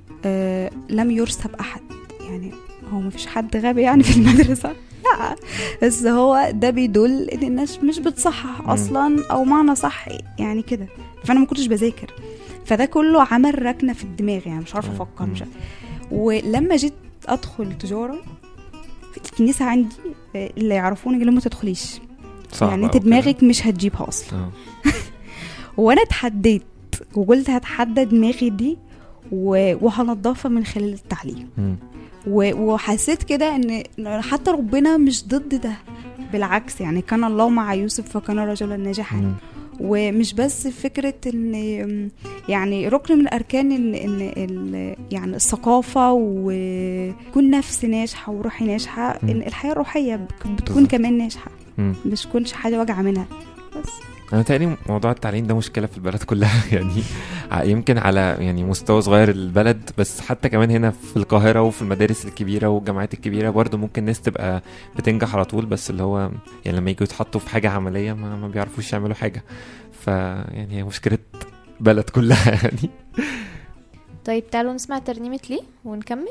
Speaker 5: لم يرسب احد يعني هو مفيش حد غبي يعني في المدرسه لا بس هو ده بيدل ان الناس مش بتصحح
Speaker 3: مم.
Speaker 5: اصلا او معنى صح يعني كده فانا ما كنتش بذاكر فده كله عمل ركنه في الدماغ يعني مش عارفه
Speaker 3: مم.
Speaker 5: افكر مش عارفة. ولما جيت ادخل تجاره في الكنيسه عندي آه، اللي يعرفوني قالوا ما تدخليش
Speaker 3: صعب
Speaker 5: يعني انت
Speaker 3: أوي كده.
Speaker 5: دماغك مش هتجيبها اصلا
Speaker 3: اه
Speaker 5: وانا اتحديت وقلت هتحدى دماغي دي و- وهنضفها من خلال التعليم
Speaker 3: مم.
Speaker 5: و- وحسيت كده ان إن حتى ربنا مش ضد ده بالعكس يعني كان الله مع يوسف فكان رجلا ناجحا
Speaker 3: مم.
Speaker 5: ومش بس فكرة ان يعني ركن من اركان ان, إن ال- يعني الثقافة وكون نفس ناجحة وروحي ناجحة
Speaker 3: مم.
Speaker 5: ان الحياة الروحية بك- بتكون
Speaker 3: بالظبط.
Speaker 5: كمان ناجحة
Speaker 3: مم.
Speaker 5: مش تكونش حاجة واجعة منها بس
Speaker 3: انا تقريبا موضوع التعليم ده مشكله في البلد كلها يعني ع- يمكن على يعني مستوى صغير البلد بس حتى كمان هنا في القاهره وفي المدارس الكبيره والجامعات الكبيره برضو ممكن ناس تبقى بتنجح على طول بس اللي هو يعني لما يجوا يتحطوا في حاجه عمليه ما, ما بيعرفوش يعملوا حاجه ف يعني هي مشكله بلد كلها يعني
Speaker 4: طيب تعالوا نسمع ترنيمه ليه ونكمل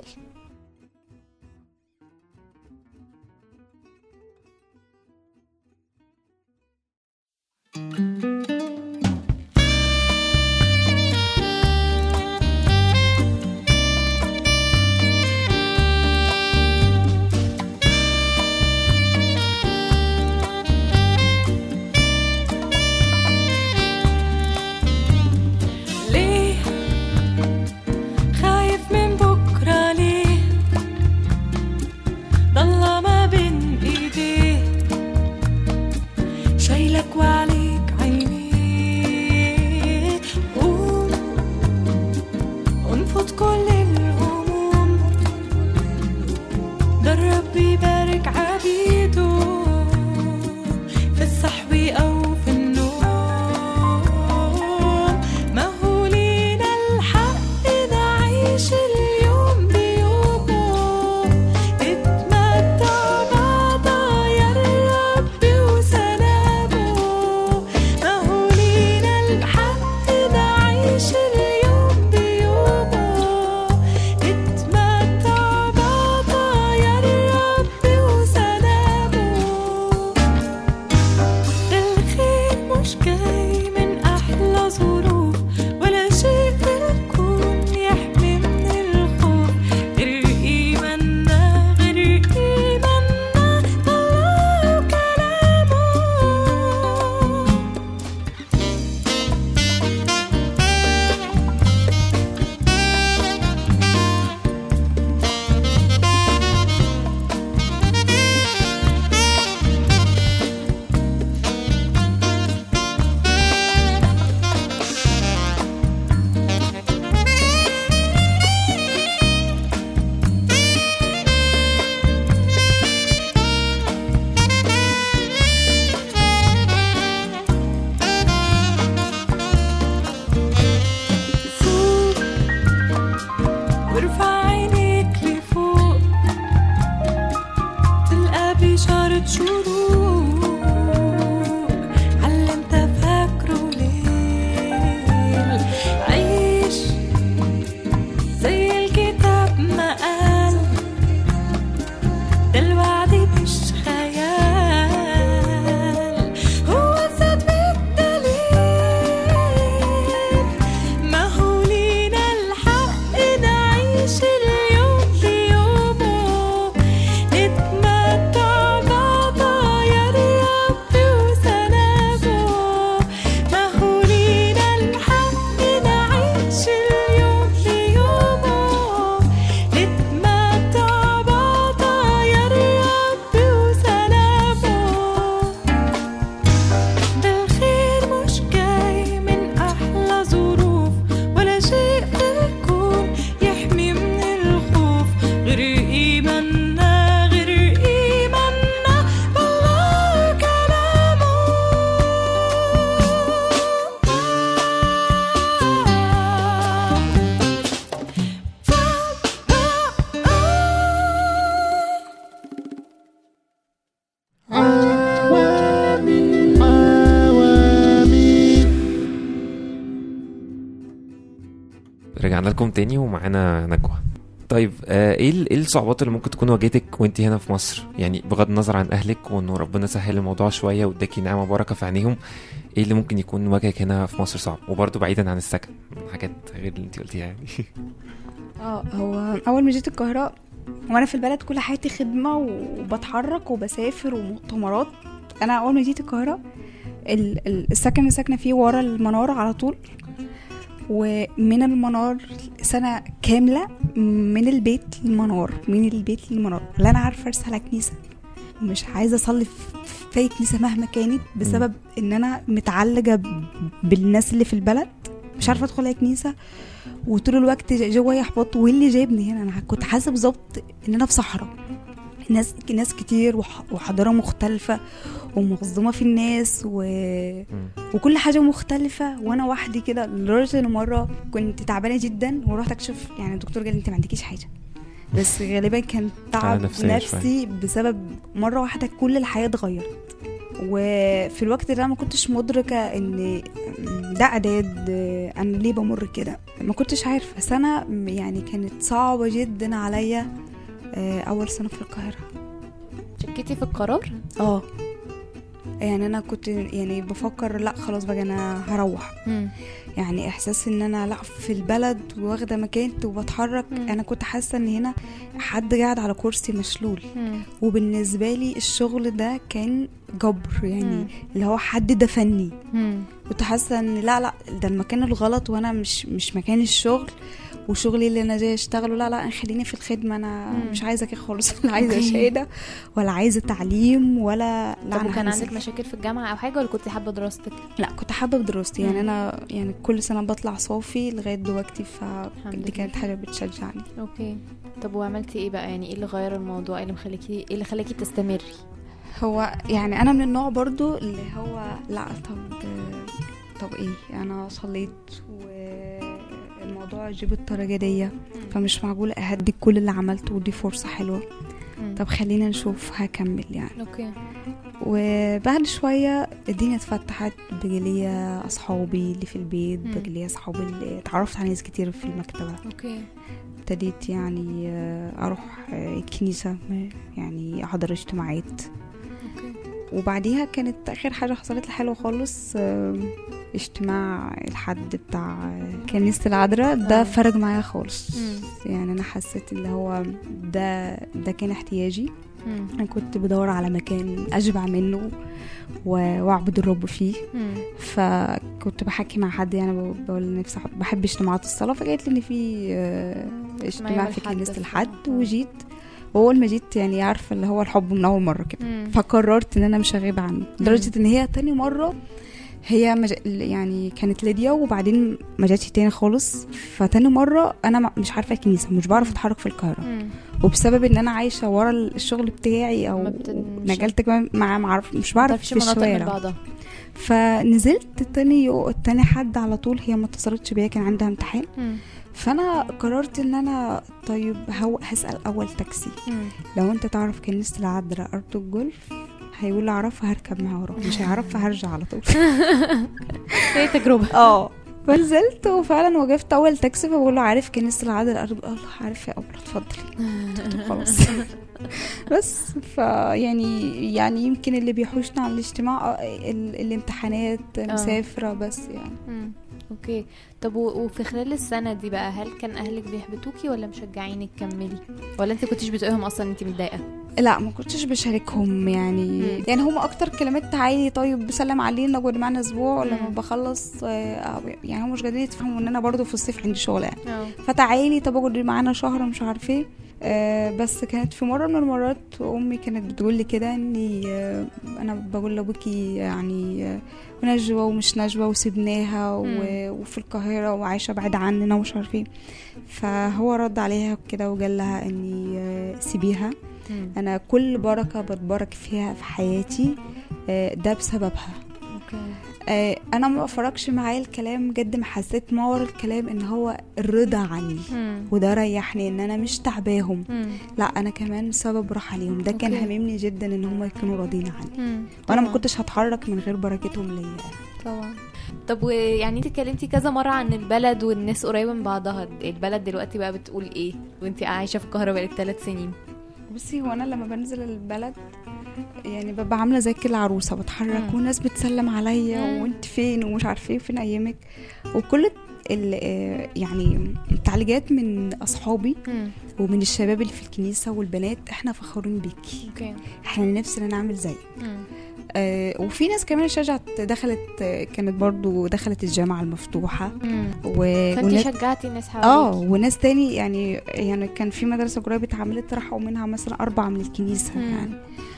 Speaker 1: ليه خايف من بكرة ليه
Speaker 3: رجعنا لكم تاني ومعانا نجوى طيب آه، ايه ال- ايه الصعوبات اللي ممكن تكون واجهتك وانت هنا في مصر يعني بغض النظر عن اهلك وانه ربنا سهل الموضوع شويه واداكي نعمه بركه في عينيهم ايه اللي ممكن يكون واجهك هنا في مصر صعب وبرضه بعيدا عن السكن حاجات غير اللي انت قلتيها يعني
Speaker 5: اه هو اول ما جيت القاهره وانا في البلد كل حياتي خدمه وبتحرك وبسافر ومؤتمرات انا اول ما جيت القاهره ال- ال- السكن اللي ساكنه فيه ورا المناره على طول ومن المنار سنه كامله من البيت للمنار من البيت للمنار لا انا عارفه ارسل على كنيسه ومش عايزه اصلي في- في اي كنيسه مهما كانت بسبب ان انا متعلقه ب- بالناس اللي في البلد مش عارفه ادخل اي كنيسه وطول الوقت جوايا احباط وايه اللي جايبني هنا انا كنت حاسه بالظبط ان انا في صحراء ناس ناس كتير وح- وحضاره مختلفه ومنظمه في الناس و...
Speaker 3: مم.
Speaker 5: وكل حاجه مختلفه وانا وحدي كده لدرجه ان مره كنت تعبانه جدا ورحت اكشف يعني الدكتور قال لي انت ما عندكيش حاجه بس غالبا كان تعب
Speaker 3: نفسية
Speaker 5: نفسي بسبب مره واحده كل الحياه اتغيرت وفي الوقت ده ما كنتش مدركه ان ده اعداد انا ليه بمر كده ما كنتش عارفه سنه يعني كانت صعبه جدا عليا آه، اول سنه في القاهره
Speaker 4: شكيتي في القرار
Speaker 5: اه يعني انا كنت يعني بفكر لا خلاص بقى انا هروح
Speaker 4: مم.
Speaker 5: يعني احساس ان انا لا في البلد واخده مكان وبتحرك
Speaker 4: مم.
Speaker 5: انا كنت حاسه ان هنا حد قاعد على كرسي مشلول
Speaker 4: مم.
Speaker 5: وبالنسبه لي الشغل ده كان جبر يعني
Speaker 4: مم.
Speaker 5: اللي هو حد دفني
Speaker 4: مم.
Speaker 5: كنت حاسه ان لا لا ده المكان الغلط وانا مش مش مكان الشغل وشغلي اللي انا جاي اشتغله لا لا خليني في الخدمه انا
Speaker 4: مم.
Speaker 5: مش عايزه كده خالص لا عايزه
Speaker 4: أوكي.
Speaker 5: شهاده ولا عايزه تعليم ولا لا
Speaker 4: طب
Speaker 5: أنا
Speaker 4: وكان
Speaker 5: هنزل.
Speaker 4: عندك مشاكل في الجامعة أو حاجة ولا كنت حابة دراستك؟
Speaker 5: لا كنت حابه دراستي يعني
Speaker 4: مم.
Speaker 5: انا يعني كل سنه بطلع صافي لغايه دلوقتي
Speaker 4: الحمد
Speaker 5: فدي
Speaker 4: لله.
Speaker 5: كانت حاجه بتشجعني
Speaker 4: اوكي طب وعملتي ايه بقى يعني ايه اللي غير الموضوع ايه اللي مخليكي ايه اللي خلاكي تستمري
Speaker 5: هو يعني انا من النوع برضو اللي هو لا طب طب ايه انا صليت والموضوع جيب التراجيدية فمش معقول اهدي كل اللي عملته ودي فرصة حلوة
Speaker 4: مم.
Speaker 5: طب خلينا نشوف هكمل يعني
Speaker 4: اوكي
Speaker 5: وبعد شوية الدنيا اتفتحت بقى ليا أصحابي اللي في البيت
Speaker 4: مم.
Speaker 5: بقى ليا أصحابي اللي اتعرفت على ناس كتير في المكتبة
Speaker 4: اوكي
Speaker 5: ابتديت يعني آه، أروح آه، الكنيسة يعني أحضر اجتماعات
Speaker 4: اوكي
Speaker 5: وبعديها كانت اخر حاجه حصلت لي حلوه خالص آم، اجتماع الحد بتاع آه، كنيسه العذراء ده
Speaker 4: آه.
Speaker 5: فرق معايا خالص
Speaker 4: مم.
Speaker 5: يعني انا حسيت اللي هو ده ده كان احتياجي
Speaker 4: مم.
Speaker 5: انا كنت بدور على مكان اشبع منه و- واعبد الرب فيه
Speaker 4: مم.
Speaker 5: فكنت بحكي مع حد يعني ب- بقول نفسي أحضر- بحب اجتماعات الصلاه فقالت لي ان في آه، اجتماع
Speaker 4: يوم
Speaker 5: في
Speaker 4: الحد
Speaker 5: كنيسه
Speaker 4: في-
Speaker 5: الحد
Speaker 4: آه.
Speaker 5: وجيت واول ما جيت يعني عارفه اللي هو الحب من اول مره كده
Speaker 4: مم.
Speaker 5: فقررت ان انا مش هغيب عنه لدرجه ان هي تاني مره هي مج... يعني كانت ليديا وبعدين ما جاتش تاني خالص فتاني مره انا ما- مش عارفه الكنيسه مش بعرف اتحرك في القاهره
Speaker 4: مم.
Speaker 5: وبسبب ان انا عايشه ورا الشغل بتاعي او
Speaker 4: ما بت- مش-
Speaker 5: نقلت كمان مع معرف مش بعرف
Speaker 4: متعرفيش
Speaker 5: في
Speaker 4: مناطق من
Speaker 5: الشوارع
Speaker 4: بعضها
Speaker 5: فنزلت تاني يو... تاني حد على طول هي ما اتصلتش بيا كان عندها امتحان
Speaker 4: مم.
Speaker 5: فانا قررت ان انا طيب هو هسال اول تاكسي
Speaker 4: مم.
Speaker 5: لو انت تعرف كنيسة العذراء ارض الجولف هيقول اعرفها هركب معاه وراه مش هيعرفها هرجع على طول
Speaker 4: هي تجربة
Speaker 5: اه فنزلت وفعلا وقفت اول تاكسي فبقول له عارف كنيسة العذراء ارض الله عارف يا ابله اتفضلي قلت له خلاص بس فيعني يعني يمكن اللي بيحوشنا عن الاجتماع آه، ال- الامتحانات مسافرة بس يعني
Speaker 4: مم. اوكي طب و- وفي خلال السنة دي بقى هل كان اهلك بيحبطوكي ولا مشجعينك تكملي ولا انت كنتش بتقولهم اصلا انت متضايقة
Speaker 5: لا ما كنتش بشاركهم يعني
Speaker 4: مم.
Speaker 5: يعني هم اكتر كلمات تعالي طيب بسلم علينا اقعد معانا اسبوع لما
Speaker 4: مم.
Speaker 5: بخلص آه، يعني هم مش قادرين يتفهموا ان انا برضو في الصيف عندي شغل يعني
Speaker 4: اه
Speaker 5: فتعالي طب اقعد معانا شهر مش عارفه ايه آه بس كانت في مره من المرات امي كانت بتقول لي كده اني آه انا بقول لابوكي يعني آه نجوى ومش نجوى وسبناها و-
Speaker 4: مم.
Speaker 5: وفي القاهره وعايشه بعيد عننا ومش عارفه ايه فهو رد عليها كده وقال لها اني آه سيبيها
Speaker 4: مم.
Speaker 5: انا كل بركه بتبارك فيها في حياتي آه ده بسببها
Speaker 4: اوكي
Speaker 5: آه، انا ما فرقش معايا الكلام قد ما حسيت ما ورا الكلام ان هو الرضا عني
Speaker 4: مم.
Speaker 5: وده ريحني ان انا مش تعباهم
Speaker 4: مم.
Speaker 5: لا انا كمان سبب راحه ليهم ده كان
Speaker 4: أوكي.
Speaker 5: هاممني جدا ان هم يكونوا راضيين عني
Speaker 4: مم.
Speaker 5: وانا ما
Speaker 4: طبعاً.
Speaker 5: كنتش هتحرك من غير بركتهم ليا
Speaker 4: طبعا طب ويعني انت اتكلمتي كذا مره عن البلد والناس قريبه من بعضها البلد دلوقتي بقى بتقول ايه وانت عايشه في القاهره بقالك ثلاث سنين
Speaker 5: بصي هو انا لما بنزل البلد يعني ببقى عامله زي كل عروسه بتحرك
Speaker 4: مم.
Speaker 5: والناس بتسلم عليا
Speaker 4: مم.
Speaker 5: وانت فين ومش عارفه ايه وفين ايامك وكل ال- آه، يعني التعليقات من اصحابي ومن الشباب اللي في الكنيسه والبنات احنا فخورين بيكي
Speaker 4: اوكي
Speaker 5: احنا نفسنا نعمل زيك آه وفي ناس كمان شجعت دخلت آه، كانت برضو دخلت الجامعه المفتوحه و...
Speaker 4: فانت
Speaker 5: وناس-
Speaker 4: شجعتي الناس
Speaker 5: اه
Speaker 4: حواليك
Speaker 5: وناس تاني يعني يعني كان في مدرسه قريبه اتعملت راحوا منها مثلا اربعه من الكنيسه
Speaker 4: مم.
Speaker 5: يعني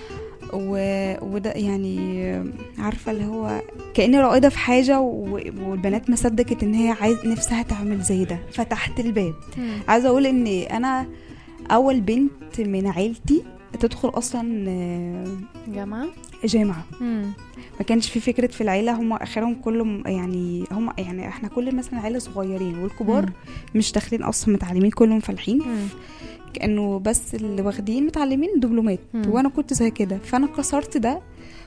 Speaker 5: و... وده يعني عارفه اللي هو كاني رائده في حاجه و... والبنات ما صدقت ان هي عايز نفسها تعمل زي ده فتحت الباب عايزه اقول ان انا اول بنت من عيلتي تدخل اصلا آه،
Speaker 4: جامعه
Speaker 5: جامعه ما كانش في فكره في العيله هم اخرهم كلهم يعني هم يعني احنا كل مثلا عيله صغيرين والكبار
Speaker 4: مم.
Speaker 5: مش داخلين اصلا متعلمين كلهم فالحين كانه بس اللي واخدين متعلمين دبلومات
Speaker 4: مم.
Speaker 5: وانا كنت زي كده فانا كسرت ده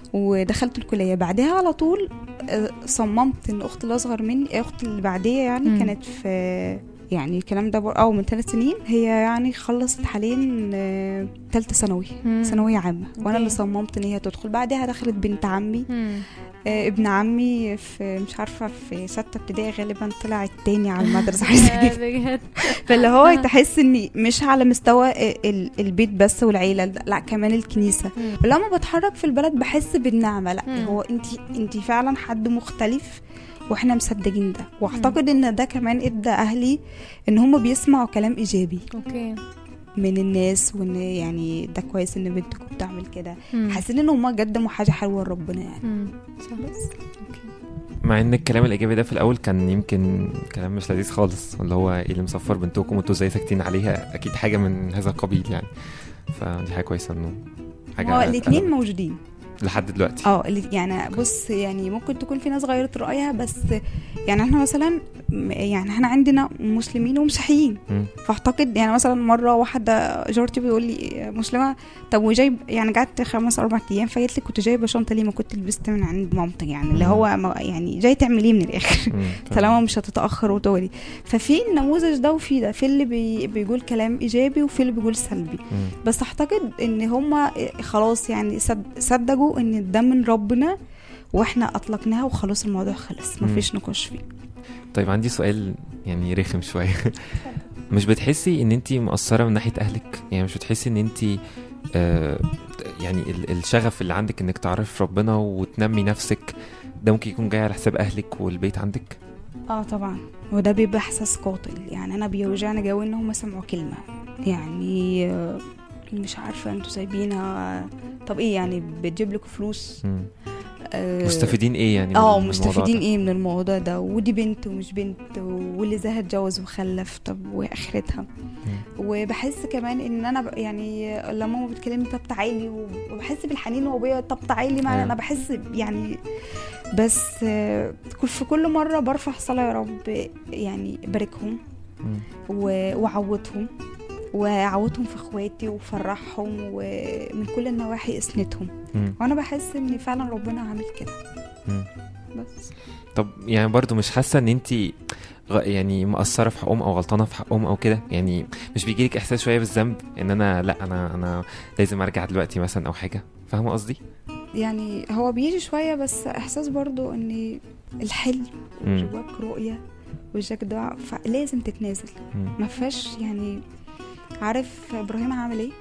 Speaker 5: ودخلت الكليه بعدها على طول آه، صممت ان اختي الاصغر مني اختي اللي بعديه يعني
Speaker 4: مم.
Speaker 5: كانت في يعني الكلام ده بر... او من ثلاث سنين هي يعني خلصت حاليا آه، تالتة ثانوي
Speaker 4: مم.
Speaker 5: ثانويه عامه وانا
Speaker 4: أوكي.
Speaker 5: اللي صممت ان هي تدخل بعدها دخلت بنت عمي آه، ابن عمي في مش عارفه في سته ابتدائي غالبا طلع التاني على المدرسه حاجه كده
Speaker 4: بجد
Speaker 5: فاللي هو تحس اني مش على مستوى ال- البيت بس والعيله لا كمان الكنيسه لما بتحرك في البلد بحس بالنعمه لا
Speaker 4: مم.
Speaker 5: هو انت انت فعلا حد مختلف واحنا مصدقين ده واعتقد ان ده كمان ادى اهلي ان هم بيسمعوا كلام ايجابي
Speaker 4: اوكي
Speaker 5: من الناس وان يعني ده كويس ان بنتكم بتعمل كده
Speaker 4: مم.
Speaker 5: حاسين ان هم قدموا حاجه حلوه لربنا يعني
Speaker 4: مم. صح اوكي
Speaker 3: مع ان الكلام الايجابي ده في الاول كان يمكن كلام مش لذيذ خالص اللي هو ايه اللي مسفر بنتكم وانتوا ازاي ساكتين عليها اكيد حاجه من هذا القبيل يعني فدي حاجه كويسه انه حاجه
Speaker 5: هو الاثنين
Speaker 3: اتقلبت
Speaker 5: موجودين
Speaker 3: لحد دلوقتي
Speaker 5: اه اللي- يعني بص يعني ممكن تكون في ناس غيرت رأيها بس يعني احنا مثلا م- يعني احنا عندنا مسلمين ومسيحيين
Speaker 3: مم.
Speaker 5: فاعتقد يعني مثلا مرة واحدة جارتي بيقول لي مسلمة طب وجايب يعني قعدت خمس اربع ايام فقالت لي كنت جايبة شنطة ليه ما كنت لبست من عند مامتك يعني اللي
Speaker 3: مم.
Speaker 5: هو ما- يعني جاي تعمل ايه من الاخر
Speaker 3: مم.
Speaker 5: طالما مش هتتاخر وتقولي ففي النموذج ده وفي ده في اللي بي بيقول كلام ايجابي وفي اللي بيقول سلبي
Speaker 3: مم.
Speaker 5: بس اعتقد ان هما خلاص يعني صد- صدقوا ان ده من ربنا واحنا اطلقناها وخلاص الموضوع خلص
Speaker 3: مم.
Speaker 5: مفيش نقاش فيه
Speaker 3: طيب عندي سؤال يعني رخم شويه مش بتحسي ان انت مقصره من ناحيه اهلك يعني مش بتحسي ان انت آه يعني ال- الشغف اللي عندك انك تعرف ربنا وتنمي نفسك ده ممكن يكون جاي على حساب اهلك والبيت عندك
Speaker 5: اه طبعا وده بيبقى احساس قاتل يعني انا بيوجعني جو ان هم سمعوا كلمه يعني آه، مش عارفه انتوا سايبينها طب ايه يعني بتجيب لكم فلوس
Speaker 3: مم.
Speaker 5: آه،
Speaker 3: مستفيدين ايه يعني من
Speaker 5: اه
Speaker 3: الموضوع
Speaker 5: مستفيدين
Speaker 3: ده؟
Speaker 5: ايه من الموضوع ده ودي بنت ومش بنت واللي زيها اتجوز وخلف طب واخرتها وبحس كمان ان انا ب- يعني لما ماما بتكلمني طب تعالي وبحس بالحنين وابويا طب تعالي معانا
Speaker 3: أيوة.
Speaker 5: انا بحس يعني بس آه، كل- في كل مره برفع صلاه يا رب يعني باركهم
Speaker 3: مم.
Speaker 5: و- وعوضهم وعوضهم في اخواتي وفرحهم ومن كل النواحي اسندهم
Speaker 3: مم.
Speaker 5: وانا بحس ان فعلا ربنا عامل كده
Speaker 3: مم.
Speaker 5: بس
Speaker 3: طب يعني برضو مش حاسه ان انت يعني مقصره في حقهم او غلطانه في حقهم او كده يعني مش بيجيلك احساس شويه بالذنب ان انا لا انا انا لازم ارجع دلوقتي مثلا او حاجه فاهمه قصدي
Speaker 5: يعني هو بيجي شوية بس إحساس برضو إن الحلم
Speaker 3: مم.
Speaker 5: وجواك رؤية وجواك دعاء فلازم تتنازل
Speaker 3: مم.
Speaker 5: ما فيهاش يعني عارف إبراهيم عمل إيه؟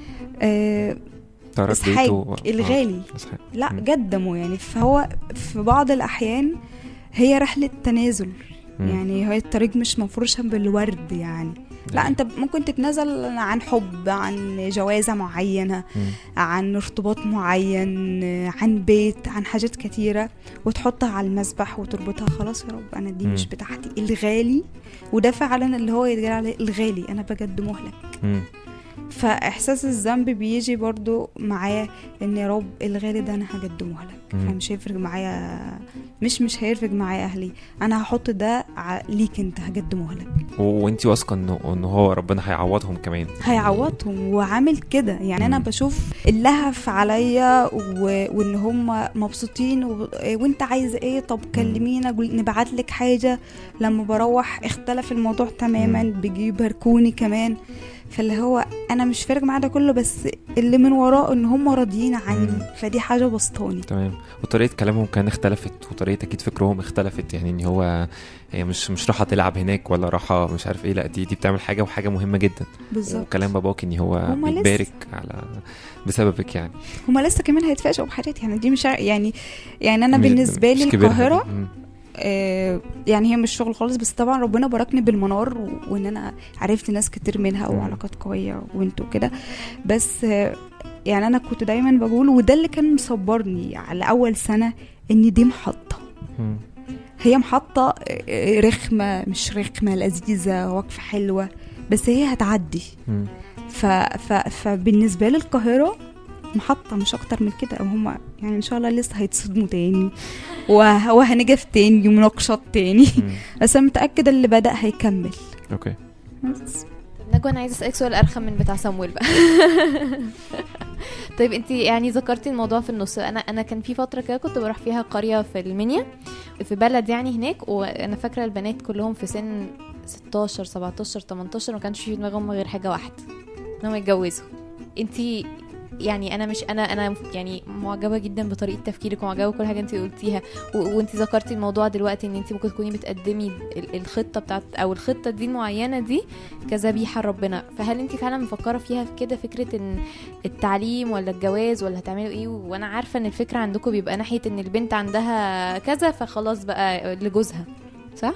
Speaker 5: آه
Speaker 3: ترك
Speaker 5: إسحاق
Speaker 3: بيته
Speaker 5: الغالي
Speaker 3: آه، إسحاق.
Speaker 5: لا
Speaker 3: مم.
Speaker 5: قدمه يعني فهو في بعض الأحيان هي رحلة تنازل
Speaker 3: مم.
Speaker 5: يعني هي الطريق مش مفروشة بالورد يعني لا انت ممكن تتنازل عن حب عن جوازة معينة
Speaker 3: مم.
Speaker 5: عن ارتباط معين عن بيت عن حاجات كتيرة وتحطها على المسبح وتربطها خلاص يا رب أنا دي
Speaker 3: مم.
Speaker 5: مش بتاعتي الغالي وده فعلا اللي هو يتقال عليه الغالي أنا بقدمه لك
Speaker 3: مم.
Speaker 5: فإحساس الذنب بيجي برضو معايا إن يا رب الغالي ده أنا هقدمه لك
Speaker 3: مم.
Speaker 5: فمش هيفرق معايا مش مش هيفرق معايا أهلي أنا هحط ده ع- ليك أنت هقدمه لك
Speaker 3: وانت واثقه انه انه هو ربنا هيعوضهم كمان
Speaker 5: هيعوضهم وعامل كده يعني انا
Speaker 3: مم.
Speaker 5: بشوف اللهف عليا و... وان هم مبسوطين و... وانت عايزه ايه طب كلمينا قول- نبعت لك حاجه لما بروح اختلف الموضوع تماما
Speaker 3: مم.
Speaker 5: بيجي يباركوني كمان فاللي هو انا مش فارق معايا ده كله بس اللي من وراه ان هم راضيين عني
Speaker 3: مم.
Speaker 5: فدي حاجه بسطاني
Speaker 3: تمام وطريقه كلامهم كان اختلفت وطريقه اكيد فكرهم اختلفت يعني ان هو هي مش مش رايحه تلعب هناك ولا رايحه مش عارف ايه لا دي دي بتعمل حاجه وحاجه مهمه جدا
Speaker 5: بالظبط
Speaker 3: وكلام باباك ان هو
Speaker 5: هما لسه.
Speaker 3: بيتبارك على بسببك يعني
Speaker 5: هما لسه كمان هيتفاجئوا بحاجات يعني دي مش ع- يعني يعني انا
Speaker 3: مش-
Speaker 5: بالنسبه لي
Speaker 3: مش كبيرها دي.
Speaker 5: القاهره
Speaker 3: مم.
Speaker 5: آه، يعني هي مش شغل خالص بس طبعا ربنا باركني بالمنار و- وان انا عرفت ناس كتير منها
Speaker 3: مم.
Speaker 5: وعلاقات قويه وانتوا كده بس آه، يعني انا كنت دايما بقول وده اللي كان مصبرني على اول سنه ان دي محطه
Speaker 3: مم.
Speaker 5: هي محطه آه، رخمه مش رخمه لذيذه وقفه حلوه بس هي هتعدي
Speaker 3: مم.
Speaker 5: ف... ف... فبالنسبه لي القاهره محطه مش اكتر من كده او هم يعني ان شاء الله لسه هيتصدموا تاني وه... وهنجف تاني ومناقشات تاني
Speaker 3: مم.
Speaker 5: بس انا متاكده اللي بدا هيكمل
Speaker 3: اوكي
Speaker 5: بس
Speaker 4: طب نجوى انا عايزه اسالك سؤال ارخم من بتاع سمويل بقى طيب انت يعني ذكرتي الموضوع في النص انا انا كان في فتره كده كنت بروح فيها قريه في المنيا في بلد يعني هناك وانا فاكره البنات كلهم في سن 16 17 18 ما كانش في دماغهم غير حاجه واحده انهم يتجوزوا انت يعني انا مش انا انا يعني معجبه جدا بطريقه تفكيرك ومعجبه بكل حاجه انت قلتيها و- وانت ذكرتي الموضوع دلوقتي ان انت ممكن تكوني بتقدمي ال- الخطه بتاعت او الخطه دي المعينه دي كذبيحه ربنا فهل انت فعلا مفكره فيها في كده فكره ان التعليم ولا الجواز ولا هتعملوا ايه وانا عارفه ان الفكره عندكم بيبقى ناحيه ان البنت عندها كذا فخلاص بقى لجوزها صح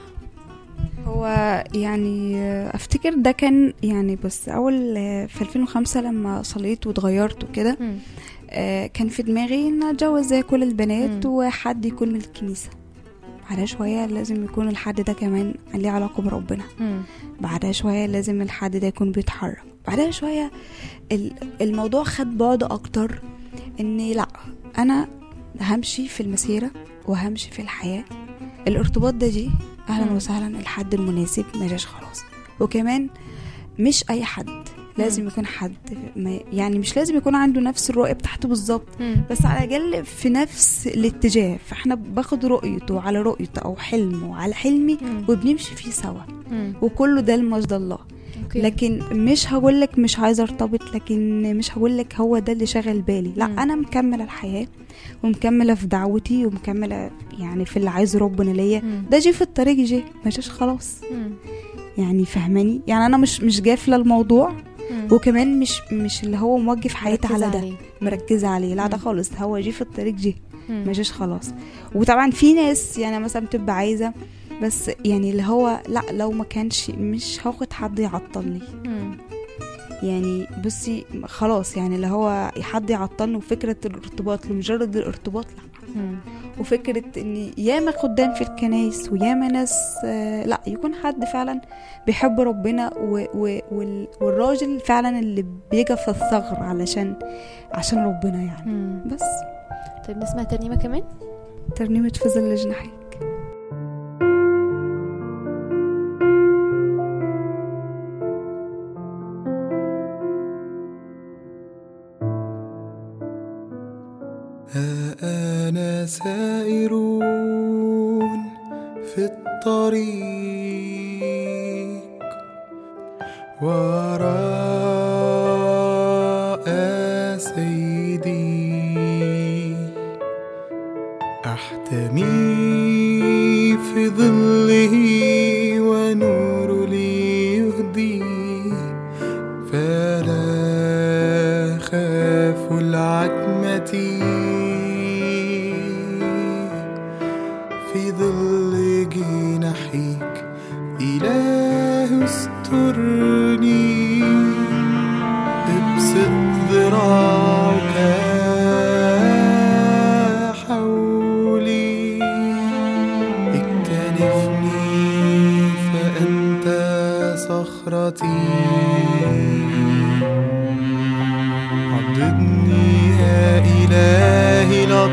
Speaker 5: هو يعني آه، افتكر ده كان يعني بس اول آه، في 2005 لما صليت واتغيرت وكده
Speaker 4: مم.
Speaker 5: آه، كان في دماغي ان اتجوز زي كل البنات
Speaker 4: مم.
Speaker 5: وحد يكون من الكنيسه بعدها شويه لازم يكون الحد ده كمان ليه علاقه بربنا
Speaker 4: مم.
Speaker 5: بعدها شوية لازم الحد ده يكون بيتحرك بعدها شوية ال- الموضوع خد بعد أكتر إني لأ أنا همشي في المسيرة وهمشي في الحياة الارتباط ده جه أهلا
Speaker 4: مم.
Speaker 5: وسهلا الحد المناسب ما جاش خلاص وكمان مش أي حد لازم
Speaker 4: مم.
Speaker 5: يكون حد ما يعني مش لازم يكون عنده نفس الرؤية بتاعته بالظبط
Speaker 4: مم.
Speaker 5: بس على الأقل في نفس الاتجاه فاحنا باخد رؤيته على رؤيته أو حلمه على حلمي
Speaker 4: مم.
Speaker 5: وبنمشي فيه سوا
Speaker 4: مم.
Speaker 5: وكله ده لمجد الله
Speaker 4: أوكي.
Speaker 5: لكن مش هقول لك مش عايزه ارتبط لكن مش هقول لك هو ده اللي شاغل بالي لا
Speaker 4: مم.
Speaker 5: انا مكمله الحياه ومكمله في دعوتي ومكمله يعني في اللي عايزه ربنا ليا
Speaker 4: مم.
Speaker 5: ده جه في الطريق جه ما جاش خلاص
Speaker 4: مم.
Speaker 5: يعني فهماني يعني انا مش مش جافله الموضوع
Speaker 4: مم.
Speaker 5: وكمان مش مش اللي هو موقف حياتي
Speaker 4: مركزة
Speaker 5: على ده
Speaker 4: عليه.
Speaker 5: مركزه عليه لا ده
Speaker 4: مم.
Speaker 5: خالص هو جه في الطريق جه
Speaker 4: مم.
Speaker 5: ما جاش خلاص وطبعا في ناس يعني مثلا بتبقى عايزه بس يعني اللي هو لا لو ما كانش مش هاخد حد يعطلني
Speaker 4: مم.
Speaker 5: يعني بصي خلاص يعني اللي هو حد يعطلني وفكرة الارتباط لمجرد الارتباط لا
Speaker 4: مم.
Speaker 5: وفكرة ان ياما خدام في الكنايس وياما ناس آه، لا يكون حد فعلا بيحب ربنا و و وال- والراجل فعلا اللي بيجي في الثغر علشان عشان ربنا يعني
Speaker 4: مم.
Speaker 5: بس
Speaker 4: طيب نسمع ترنيمه كمان
Speaker 5: ترنيمة في ظل جناحيك
Speaker 6: ها أنا سائرون في الطريق وراء سيدي أحتمي في ظله ونور لي يهدي فلا خاف العتمة في ظل جناحيك إله استرني ابسط ذراعك حولي اكتنفني فأنت صخرتي عضدني يا إلهي لا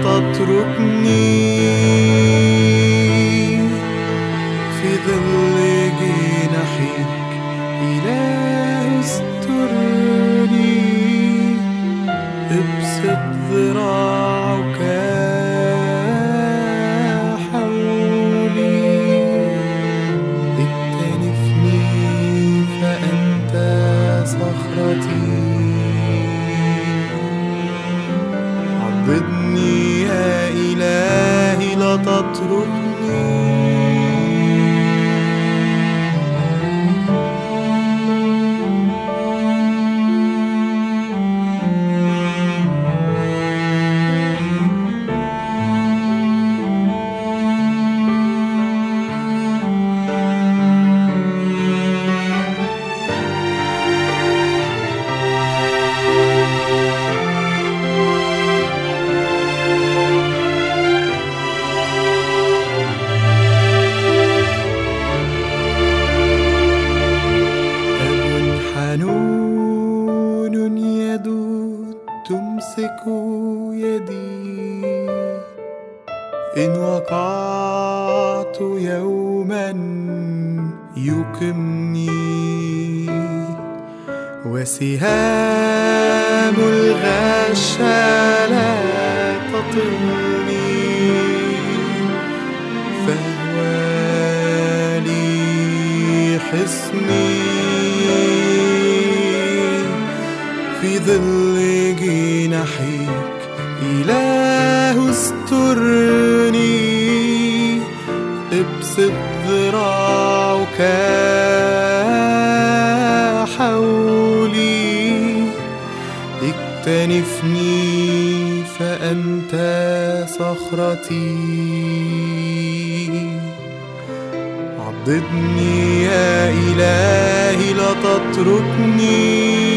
Speaker 6: تتركني في ظل جناحيك جناحيك إله استرني ابسط ذراعك حولي اكتنفني فأنت صخرتي عضدني يا إلهي لا تتركني أب حنون يدود تمسك يدي إن وقعت يوما يقمني وسهام الغش لا تطلني فهو لي حصني في ظل جناحيك إله استرني ابسط ذراعك حولي اكتنفني فأنت صخرتي عضدني يا إلهي لا تتركني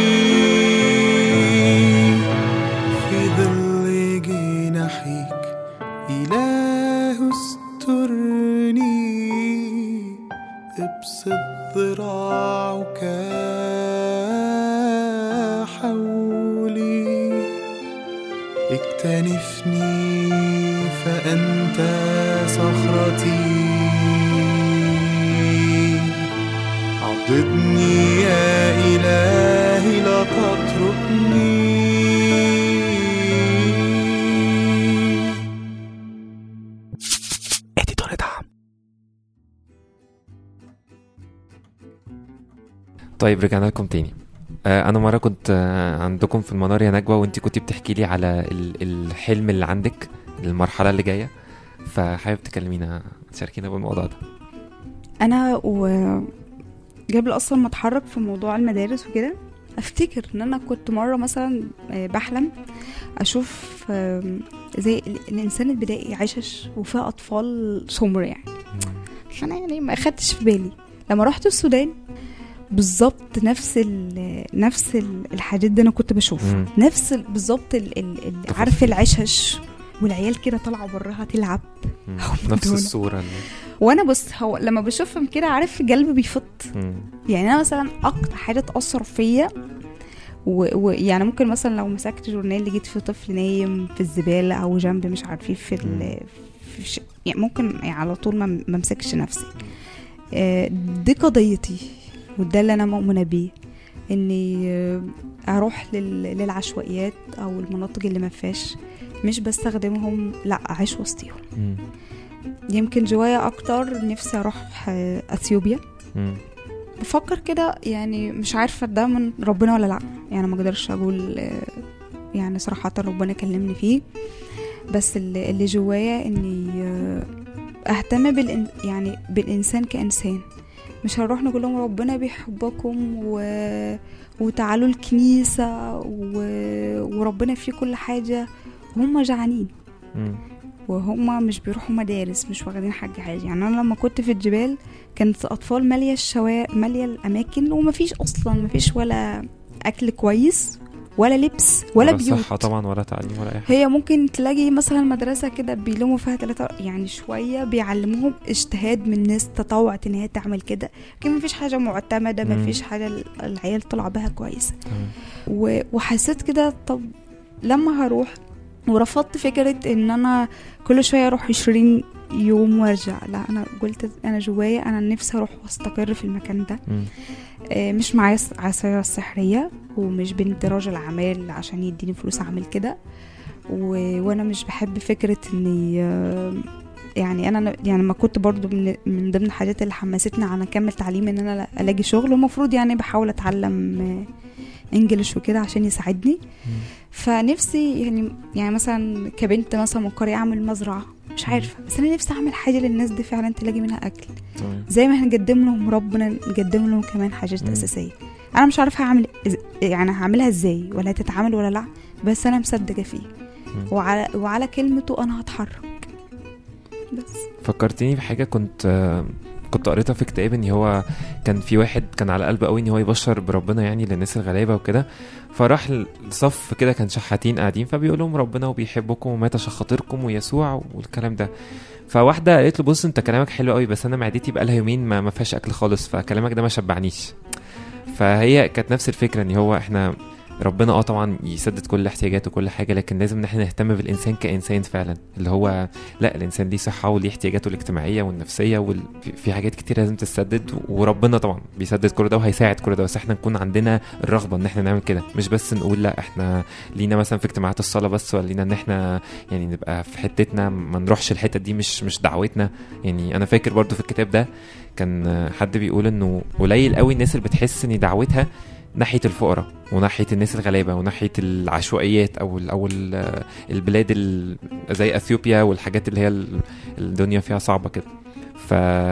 Speaker 6: في ظل جناحيك إله استرني ابسط ذراعك حولي اكتنفني فأنت صخرتي عضدني يا إلهي لا تتركني
Speaker 2: اديتور دعم
Speaker 3: طيب رجعنا لكم تاني آه، انا مره كنت آه، عندكم في المنار يا نجوى وانت كنتي بتحكي لي على ال- الحلم اللي عندك المرحله اللي جايه فحابب تكلمينا تشاركينا بالموضوع ده
Speaker 5: انا و قبل اصلا ما اتحرك في موضوع المدارس وكده افتكر ان انا كنت مره مثلا آه، بحلم اشوف آم، زي ال- الانسان البدائي عشش وفيه اطفال سمر يعني فانا يعني ما اخدتش في بالي لما رحت السودان بالظبط نفس ال نفس ال- الحاجات دي انا كنت بشوفها
Speaker 3: مم.
Speaker 5: نفس ال- بالظبط ال- ال- ال-
Speaker 3: تفاصيل.
Speaker 5: عارف العشش والعيال كده طالعه براها تلعب
Speaker 3: مم.
Speaker 5: أو
Speaker 3: نفس
Speaker 5: بدون.
Speaker 3: الصوره اللي...
Speaker 5: وانا بص هو لما بشوفهم كده عارف قلبي بيفط
Speaker 3: مم.
Speaker 5: يعني انا مثلا اكتر حاجه تاثر فيا ويعني و... يعني ممكن مثلا لو مسكت جورنال لقيت فيه طفل نايم في الزباله او جنب مش عارفين في ال... في ش... يعني ممكن يعني على طول ما ما امسكش نفسي آه، دي قضيتي وده اللي انا مؤمنه بيه اني آه، اروح لل... للعشوائيات او المناطق اللي ما فيهاش مش بستخدمهم لا اعيش وسطيهم
Speaker 3: مم.
Speaker 5: يمكن جوايا اكتر نفسي اروح آه، اثيوبيا
Speaker 3: مم.
Speaker 5: بفكر كده يعني مش عارفه ده من ربنا ولا لا يعني ما اقدرش اقول آه، يعني صراحه ربنا كلمني فيه بس اللي اللي جوايا اني آه، اهتم بالإن يعني بالانسان كانسان مش هنروح نقول لهم ربنا بيحبكم و... وتعالوا الكنيسه و... وربنا فيه كل حاجه هم جعانين
Speaker 3: مم.
Speaker 5: وهم مش بيروحوا مدارس مش واخدين حاجة حاجة يعني أنا لما كنت في الجبال كانت أطفال مالية الشوارع مالية الأماكن ومفيش أصلا مفيش ولا أكل كويس ولا لبس ولا, بيوت
Speaker 3: صحه طبعا ولا تعليم ولا اي حاجه
Speaker 5: هي ممكن تلاقي مثلا مدرسة كده بيلموا فيها ثلاثة يعني شوية بيعلموهم اجتهاد من ناس تطوعت ان هي تعمل كده لكن مفيش حاجة معتمدة
Speaker 3: مم.
Speaker 5: مفيش حاجة العيال طلع بها كويسة
Speaker 3: تمام.
Speaker 5: و- وحسيت كده طب لما هروح ورفضت فكرة ان انا كل شوية اروح 20 يوم وارجع لا انا قلت انا جوايا انا نفسي اروح واستقر في المكان ده
Speaker 3: مم.
Speaker 5: آه، مش معايا س- عصاية سحرية ومش بنت راجل أعمال عشان يديني فلوس أعمل كده و... وأنا مش بحب فكرة إني آه، يعني أنا يعني ما كنت برضو من, من ضمن الحاجات اللي حمستني على أكمل تعليم إن أنا ألاقي شغل ومفروض يعني بحاول أتعلم آه، انجلش وكده عشان يساعدني فنفسي يعني يعني مثلا كبنت مثلا من قرية أعمل مزرعة مش عارفة بس أنا نفسي أعمل حاجة للناس دي فعلا تلاقي منها أكل
Speaker 3: تمام.
Speaker 5: زي ما هنقدم لهم ربنا نقدم لهم كمان حاجات
Speaker 3: مم.
Speaker 5: اساسيه انا مش عارفه هعمل إز- يعني هعملها ازاي ولا هتتعمل ولا لا بس انا مصدقه فيه
Speaker 3: مم.
Speaker 5: وعلى وعلى كلمته انا هتحرك بس
Speaker 3: فكرتني بحاجه كنت آه، كنت قريتها في كتاب ان هو كان في واحد كان على قلبه قوي ان هو يبشر بربنا يعني للناس الغلابه وكده فراح لصف كده كان شحاتين قاعدين فبيقول لهم ربنا وبيحبكم ومات عشان خاطركم ويسوع والكلام ده فواحده قالت له بص انت كلامك حلو قوي بس انا معدتي بقالها يومين ما ما فيهاش اكل خالص فكلامك ده ما شبعنيش فهي كانت نفس الفكره ان هو احنا ربنا اه طبعا يسدد كل احتياجاته وكل حاجه لكن لازم ان احنا نهتم بالانسان كانسان فعلا اللي هو لا الانسان ليه صحه وليه احتياجاته الاجتماعيه والنفسيه وال... في- في حاجات كتير لازم تسدد وربنا طبعا بيسدد كل ده وهيساعد كل ده بس احنا نكون عندنا الرغبه ان احنا نعمل كده مش بس نقول لا احنا لينا مثلا في اجتماعات الصلاه بس ولا لينا ان احنا يعني نبقى في حتتنا ما نروحش الحته دي مش مش دعوتنا يعني انا فاكر برضو في الكتاب ده كان حد بيقول انه قليل قوي الناس اللي بتحس ان دعوتها ناحيه الفقراء وناحيه الناس الغلابه وناحيه العشوائيات او ال او ال البلاد ال زي اثيوبيا والحاجات اللي هي ال- الدنيا فيها صعبه كده ف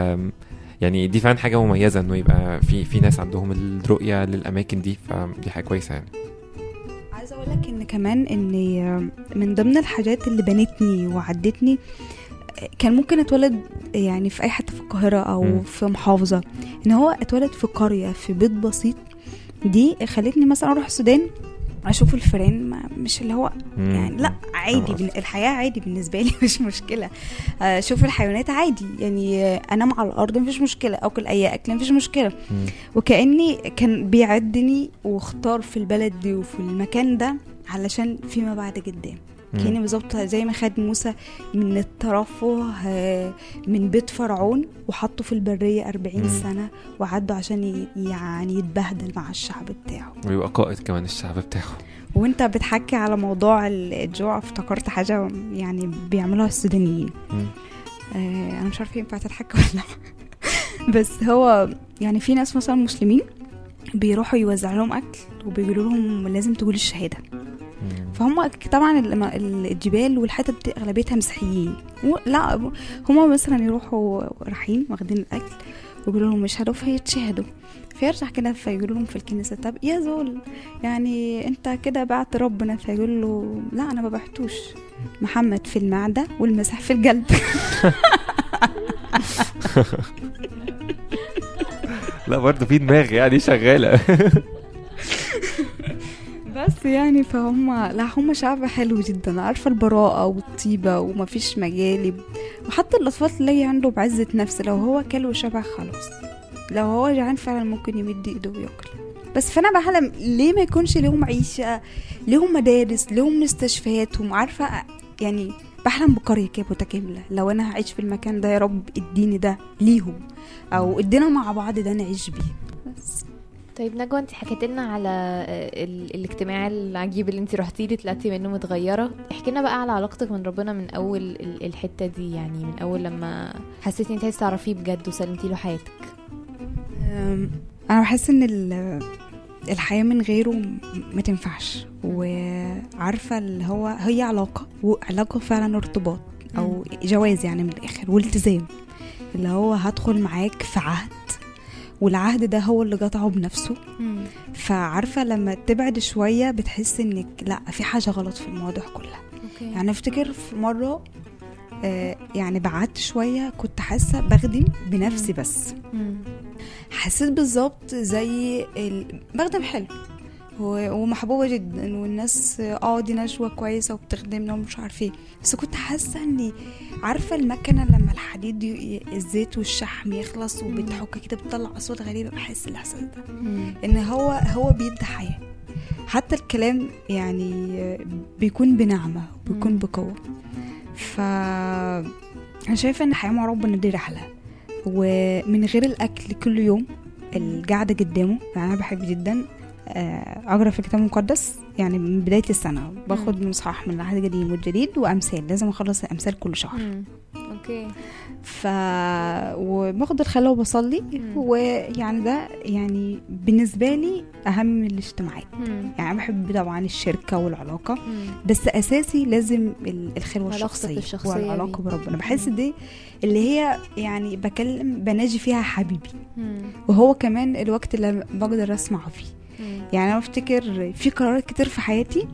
Speaker 3: يعني دي فعلا حاجه مميزه انه يبقى في في ناس عندهم الرؤيه للاماكن دي فدي حاجه كويسه يعني
Speaker 5: عايزه اقول لك ان كمان ان من ضمن الحاجات اللي بنتني وعدتني كان ممكن اتولد يعني في اي حته في القاهره او
Speaker 3: مم.
Speaker 5: في محافظه ان هو اتولد في قريه في بيت بسيط دي خلتني مثلا اروح السودان اشوف الفيران ما مش اللي هو
Speaker 3: مم.
Speaker 5: يعني لا عادي
Speaker 3: فاهم
Speaker 5: بن- الحياه عادي بالنسبه لي مش مشكله آه، اشوف الحيوانات عادي يعني آه، انام على الارض مفيش مشكله اكل اي اكل مفيش مشكله
Speaker 3: مم.
Speaker 5: وكاني كان بيعدني واختار في البلد دي وفي المكان ده علشان فيما بعد قدام
Speaker 3: مم.
Speaker 5: كاني بالظبط زي ما خد موسى من الترفه آه، من بيت فرعون وحطه في البريه 40
Speaker 3: مم.
Speaker 5: سنه وعدوا عشان ي- يعني يتبهدل مع الشعب بتاعه
Speaker 3: ويبقى قائد كمان الشعب بتاعه
Speaker 5: وانت بتحكي على موضوع الجوع افتكرت حاجه يعني بيعملوها السودانيين
Speaker 3: مم.
Speaker 5: آه انا مش عارفه ينفع تتحكى ولا لا بس هو يعني في ناس مثلا مسلمين بيروحوا يوزع لهم اكل وبيقولوا لهم لازم تقول الشهاده
Speaker 3: مم.
Speaker 5: فهم طبعا ال- الجبال والحتت دي اغلبيتها مسيحيين و- لا هم مثلا يروحوا رايحين واخدين الاكل ويقولوا لهم اشهدوا فيتشهدوا فيرجع كده فيقولوا لهم في الكنيسة طب يا زول يعني انت كده بعت ربنا فيقول له لا انا ما بعتوش محمد في المعدة والمسيح في القلب
Speaker 3: لا برضه في دماغ يعني شغاله
Speaker 5: بس يعني فهم لا هم شعب حلو جدا عارفة البراءة والطيبة ومفيش مجالب وحتى الأطفال تلاقي عنده بعزة نفس لو هو كل وشبع خلاص لو هو جعان فعلا ممكن يمد ايده وياكل بس فانا بحلم ليه ما يكونش ليهم عيشة ليهم مدارس ليهم مستشفياتهم عارفة يعني بحلم بقرية كده متكاملة لو انا هعيش في المكان ده يا رب اديني ده ليهم او ادينا مع بعض ده نعيش بيه بس
Speaker 4: طيب نجوى انت حكيت لنا على آه، ال- الاجتماع العجيب اللي انت رحتي لي طلعتي منه متغيره احكي لنا بقى على علاقتك من ربنا من اول ال- الحته دي يعني من اول لما حسيتي انت عايزه تعرفيه بجد وسلمتي له حياتك
Speaker 5: أم، انا بحس ان ال- الحياه من غيره م- ما تنفعش وعارفه اللي هو هي علاقه وعلاقه فعلا ارتباط او جواز يعني من الاخر والتزام اللي هو هدخل معاك في عهد والعهد ده هو اللي قطعه بنفسه فعارفه لما تبعد شويه بتحس انك لا في حاجه غلط في الموضوع كلها
Speaker 4: اوكي
Speaker 5: يعني افتكر في مره آه، يعني بعدت شويه كنت حاسه بخدم بنفسي بس
Speaker 4: مم.
Speaker 5: حسيت بالظبط زي ال... بخدم حلو و- ومحبوبة جدا والناس اه دي نشوة كويسة وبتخدمنا ومش عارفة ايه بس كنت حاسة اني عارفة المكنة لما الحديد ي... الزيت والشحم يخلص وبتحك كده بتطلع أصوات غريبة بحس الإحساس ده
Speaker 4: مم.
Speaker 5: ان هو هو بيدي حياة حتى الكلام يعني آه، بيكون بنعمة بيكون
Speaker 4: مم.
Speaker 5: بقوة ف أنا شايفة إن الحياة مع ربنا دي رحلة ومن غير الأكل كل يوم القعدة قدامه يعني أنا بحب جدا آه، أقرأ في الكتاب المقدس يعني من بداية السنة باخد من صحاح من العهد القديم والجديد وأمثال لازم أخلص الأمثال كل شهر
Speaker 4: مم. اوكي
Speaker 5: ف وباخد الخلوة وبصلي
Speaker 4: مم.
Speaker 5: ويعني ده يعني بالنسبة لي أهم من الاجتماعات
Speaker 4: مم.
Speaker 5: يعني أنا بحب طبعا الشركة والعلاقة
Speaker 4: مم.
Speaker 5: بس أساسي لازم ال- الخلوة
Speaker 4: علاقتك
Speaker 5: الشخصية,
Speaker 4: الشخصية
Speaker 5: والعلاقة
Speaker 4: دي.
Speaker 5: بربنا بحس دي اللي هي يعني بكلم بناجي فيها حبيبي
Speaker 4: مم.
Speaker 5: وهو كمان الوقت اللي بقدر أسمعه فيه
Speaker 4: مم.
Speaker 5: يعني أنا بفتكر في قرارات كتير في حياتي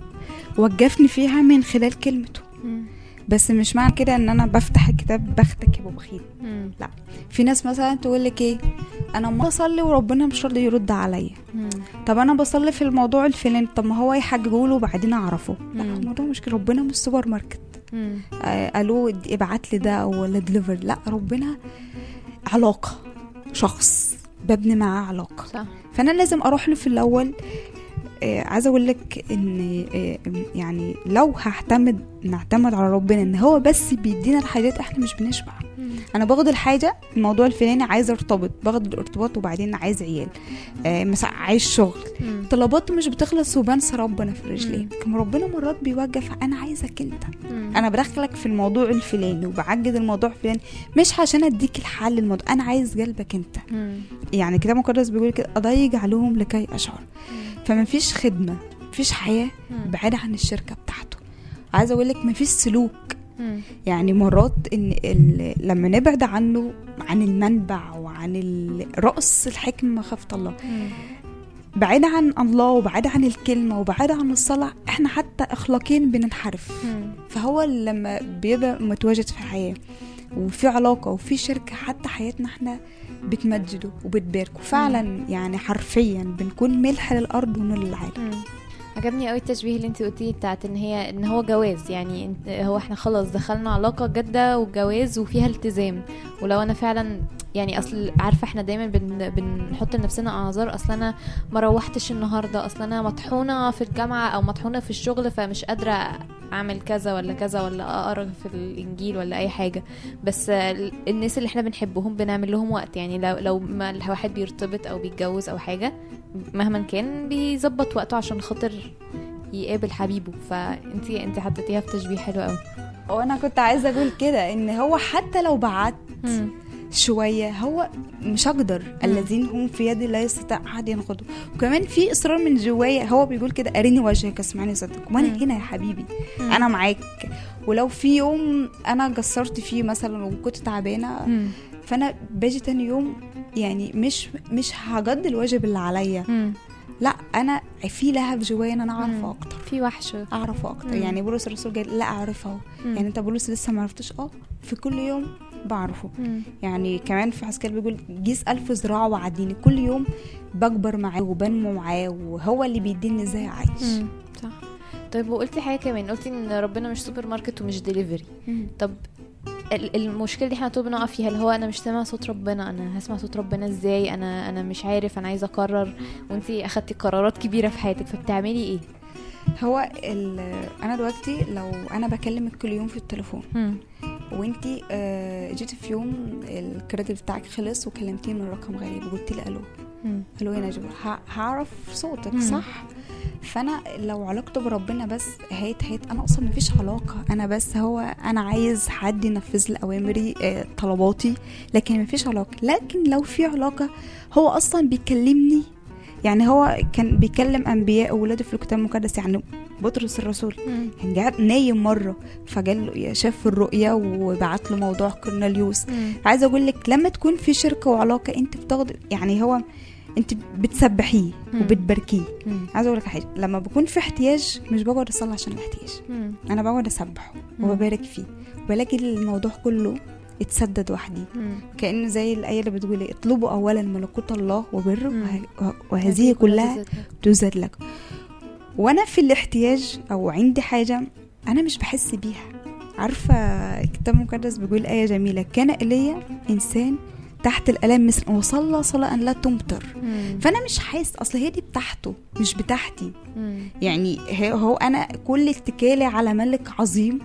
Speaker 5: وقفني فيها من خلال كلمته
Speaker 4: مم.
Speaker 5: بس مش معنى كده ان انا بفتح الكتاب بختك يبقى بخيل
Speaker 4: مم.
Speaker 5: في ناس مثلا تقول لك ايه انا ما بصلي وربنا مش راضي يرد عليا
Speaker 4: مم.
Speaker 5: طب انا بصلي في الموضوع الفلاني طب ما هو يحججوا له وبعدين اعرفه لا
Speaker 4: مم.
Speaker 5: الموضوع مش كده ربنا مش سوبر ماركت
Speaker 4: مم.
Speaker 5: آه قالوا دي- ابعت لي ده او ولا دليفر لا ربنا علاقه شخص ببني معاه علاقه
Speaker 4: صح
Speaker 5: فانا لازم اروح له في الاول آه عايزه اقول لك ان آه يعني لو هعتمد نعتمد على ربنا ان هو بس بيدينا الحاجات احنا مش بنشبع
Speaker 4: مم.
Speaker 5: انا باخد الحاجه الموضوع الفلاني عايزه ارتبط باخد الارتباط وبعدين عايز عيال آه مثلا عايز شغل
Speaker 4: مم.
Speaker 5: طلبات مش بتخلص وبنسى ربنا في رجليه
Speaker 4: مم.
Speaker 5: كما ربنا مرات بيوقف انا عايزك انت
Speaker 4: مم.
Speaker 5: انا بدخلك في الموضوع الفلاني وبعجز الموضوع الفلاني مش عشان اديك الحل الموضوع انا عايز قلبك انت
Speaker 4: مم.
Speaker 5: يعني كتاب مقدس بيقول كده اضيق عليهم لكي اشعر فما فيش خدمه مفيش حياه
Speaker 4: مم.
Speaker 5: بعيده عن الشركه بتاعته عايزه اقول لك مفيش سلوك
Speaker 4: مم.
Speaker 5: يعني مرات ان ال... لما نبعد عنه عن المنبع وعن ال- رأس الحكمة خافة الله
Speaker 4: مم.
Speaker 5: بعيد عن الله وبعيد عن الكلمة وبعيد عن الصلاة احنا حتى اخلاقيا بننحرف
Speaker 4: مم.
Speaker 5: فهو لما بيبقى متواجد في حياة وفي علاقة وفي شركة حتى حياتنا احنا بتمجده وبتباركه فعلا يعني حرفيا بنكون ملح للأرض ونور للعالم
Speaker 4: مم. عجبني قوي التشبيه اللي انت قلتيه بتاعت ان هي ان هو جواز يعني انت هو احنا خلاص دخلنا علاقه جاده وجواز وفيها التزام ولو انا فعلا يعني اصل عارفه احنا دايما بن بنحط لنفسنا اعذار اصل انا ما روحتش النهارده اصل انا مطحونه في الجامعه او مطحونه في الشغل فمش قادره اعمل كذا ولا كذا ولا اقرا في الانجيل ولا اي حاجه بس ال- الناس اللي احنا بنحبهم بنعمل لهم وقت يعني لو لو ما الواحد بيرتبط او بيتجوز او حاجه مهما كان بيظبط وقته عشان خاطر يقابل حبيبه فانتي انتي حطيتيها في تشبيه حلو قوي
Speaker 5: وانا كنت عايزة اقول كده ان هو حتى لو بعت شوية هو مش هقدر الذين هم في يدي لا يستطيع أحد ينقضوا وكمان في إصرار من جوايا هو بيقول كده أريني وجهك اسمعني صدق وأنا
Speaker 4: مم.
Speaker 5: هنا يا حبيبي أنا معاك ولو في يوم أنا قصرت فيه مثلا وكنت تعبانة
Speaker 4: مم.
Speaker 5: فأنا باجي تاني يوم يعني مش مش هقضي الواجب اللي عليا
Speaker 4: مم.
Speaker 5: لا أنا في لهب جوايا إن أنا
Speaker 4: مم.
Speaker 5: أعرفه أكتر
Speaker 4: في وحش
Speaker 5: أعرفه أكتر
Speaker 4: مم.
Speaker 5: يعني بولس الرسول قال لا أعرفه
Speaker 4: مم.
Speaker 5: يعني أنت بولس لسه ما عرفتش أه في كل يوم بعرفه
Speaker 4: مم.
Speaker 5: يعني كمان في حسكال بيقول جيس ألف ذراع وعديني كل يوم بكبر معاه وبنمو معاه وهو اللي بيديني ازاي اعيش
Speaker 4: مم. صح طيب وقلتي حاجه كمان قلتي ان ربنا مش سوبر ماركت ومش ديليفري طب ال- المشكله دي احنا طول بنقع فيها اللي هو انا مش سامع صوت ربنا انا هسمع صوت ربنا ازاي انا انا مش عارف انا عايزه اقرر وانتي اخدتي قرارات كبيره في حياتك فبتعملي ايه
Speaker 5: هو ال- انا دلوقتي لو انا بكلمك كل يوم في التليفون
Speaker 4: مم.
Speaker 5: وانتي آه، جيتي في يوم الكريدت بتاعك خلص وكلمتيني من رقم غريب وقلت لي الو
Speaker 4: مم.
Speaker 5: الو يا نجوى ه- هعرف صوتك
Speaker 4: مم.
Speaker 5: صح فانا لو علاقته بربنا بس هيت هيت انا اصلا مفيش علاقه انا بس هو انا عايز حد ينفذ لي اوامري آه، طلباتي لكن مفيش علاقه لكن لو في علاقه هو اصلا بيكلمني يعني هو كان بيكلم انبياء وولاده في الكتاب المقدس يعني بطرس الرسول
Speaker 4: مم.
Speaker 5: كان قاعد نايم مره فقال له شاف الرؤيا وبعت له موضوع كورنيليوس
Speaker 4: مم.
Speaker 5: عايزه اقول لك لما تكون في شركه وعلاقه انت بتاخد يعني هو انت بتسبحيه
Speaker 4: مم.
Speaker 5: وبتباركيه
Speaker 4: مم.
Speaker 5: عايزه اقول لك حاجه لما بكون في احتياج مش بقعد اصلي عشان الاحتياج
Speaker 4: مم.
Speaker 5: انا بقعد اسبحه
Speaker 4: مم.
Speaker 5: وببارك فيه وبلاقي الموضوع كله اتسدد وحدي
Speaker 4: مم.
Speaker 5: كأنه زي الآية اللي بتقول إيه، اطلبوا أولا ملكوت الله وبره
Speaker 4: مم.
Speaker 5: وه- وهذه كلها تزاد لك وانا في الاحتياج او عندي حاجه انا مش بحس بيها عارفه الكتاب المقدس بيقول ايه جميله كان ايليا انسان تحت الالام مثل وصلى صلاه ان لا تمطر
Speaker 4: مم.
Speaker 5: فانا مش حاسس اصل هي دي بتاعته مش بتاعتي
Speaker 4: مم.
Speaker 5: يعني هي- هو انا كل اتكالي على ملك عظيم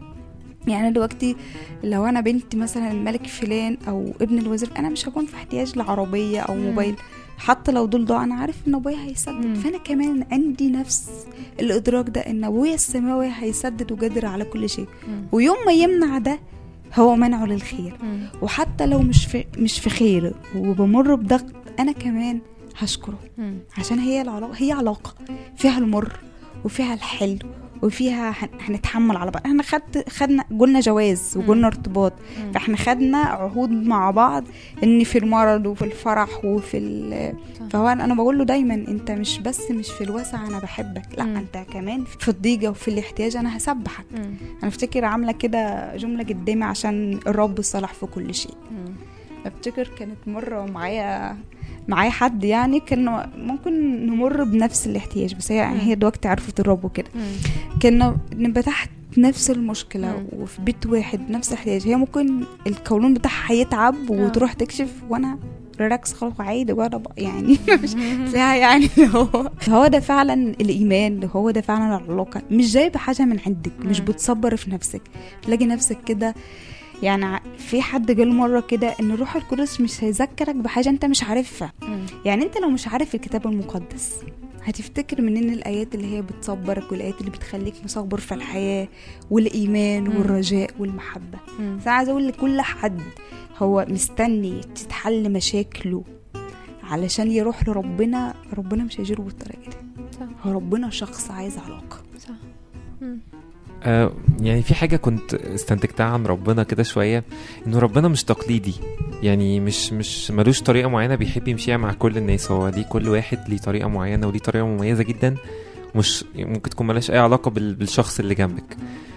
Speaker 5: يعني أنا دلوقتي لو انا بنت مثلا الملك فلان او ابن الوزير انا مش هكون في احتياج لعربيه او
Speaker 4: مم.
Speaker 5: موبايل حتى لو دول ضاع انا عارف ان ابويا
Speaker 4: مم.
Speaker 5: هيسدد فانا كمان عندي نفس الادراك ده ان ابويا السماوي هيسدد وقادر على كل شيء
Speaker 4: مم.
Speaker 5: ويوم ما يمنع ده هو منعه للخير
Speaker 4: مم.
Speaker 5: وحتى لو مش في مش في خير وبمر بضغط انا كمان هشكره
Speaker 4: مم.
Speaker 5: عشان هي العلاقة هي علاقة فيها المر وفيها الحلو وفيها هن- هنتحمل على بعض احنا خد خدنا قلنا جواز وقلنا ارتباط
Speaker 4: مم.
Speaker 5: فاحنا خدنا عهود مع بعض ان في المرض وفي الفرح وفي ال...
Speaker 4: صح.
Speaker 5: فهو انا أنا بقول له دايما انت مش بس مش في الوسع انا بحبك لا
Speaker 4: مم.
Speaker 5: انت كمان في الضيقه وفي الاحتياج انا هسبحك
Speaker 4: مم.
Speaker 5: انا افتكر عامله كده جمله قدامي عشان الرب صالح في كل شيء
Speaker 4: مم.
Speaker 5: افتكر كانت مره معايا معايا حد يعني كنا ممكن نمر بنفس الاحتياج بس هي
Speaker 4: مم.
Speaker 5: هي دلوقتي عرفت الرب وكده
Speaker 4: مم.
Speaker 5: كنا نبقى تحت نفس المشكلة
Speaker 4: مم.
Speaker 5: وفي بيت واحد نفس الاحتياج هي ممكن القولون بتاعها هيتعب
Speaker 4: آه.
Speaker 5: وتروح تكشف وانا ريلاكس خلاص عادي وانا بق- يعني مش فيها يعني هو هو ده فعلا الايمان هو ده فعلا العلاقه مش جايب حاجه من عندك مش
Speaker 4: مم.
Speaker 5: بتصبر في نفسك تلاقي نفسك كده يعني ع- في حد قال مره كده ان الروح القدس مش هيذكرك بحاجه انت مش عارفها
Speaker 4: مم.
Speaker 5: يعني انت لو مش عارف الكتاب المقدس هتفتكر منين الايات اللي هي بتصبرك والايات اللي بتخليك مصبر في الحياه والايمان
Speaker 4: مم.
Speaker 5: والرجاء والمحبه
Speaker 4: مم.
Speaker 5: بس أنا عايزه اقول لكل حد هو مستني تتحل مشاكله علشان يروح لربنا ربنا مش هيجيله بالطريقه دي
Speaker 4: صح
Speaker 5: هو ربنا شخص عايز علاقه
Speaker 4: صح مم.
Speaker 3: آه يعني في حاجة كنت استنتجتها عن ربنا كده شوية انه ربنا مش تقليدي يعني مش مش ملوش طريقة معينة بيحب يمشيها مع كل الناس هو ليه كل واحد ليه طريقة معينة وليه طريقة مميزة جدا مش ممكن تكون ملهاش اي علاقة بال- بالشخص اللي جنبك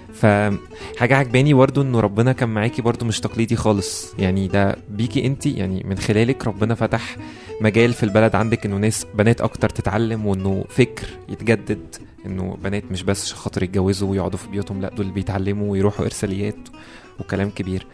Speaker 3: فحاجة عجباني برضو انه ربنا كان معاكي برضو مش تقليدي خالص يعني ده بيكي انت يعني من خلالك ربنا فتح مجال في البلد عندك انه ناس بنات اكتر تتعلم وانه فكر يتجدد انه بنات مش بس عشان خاطر يتجوزوا ويقعدوا في بيوتهم لا دول بيتعلموا ويروحوا ارساليات وكلام كبير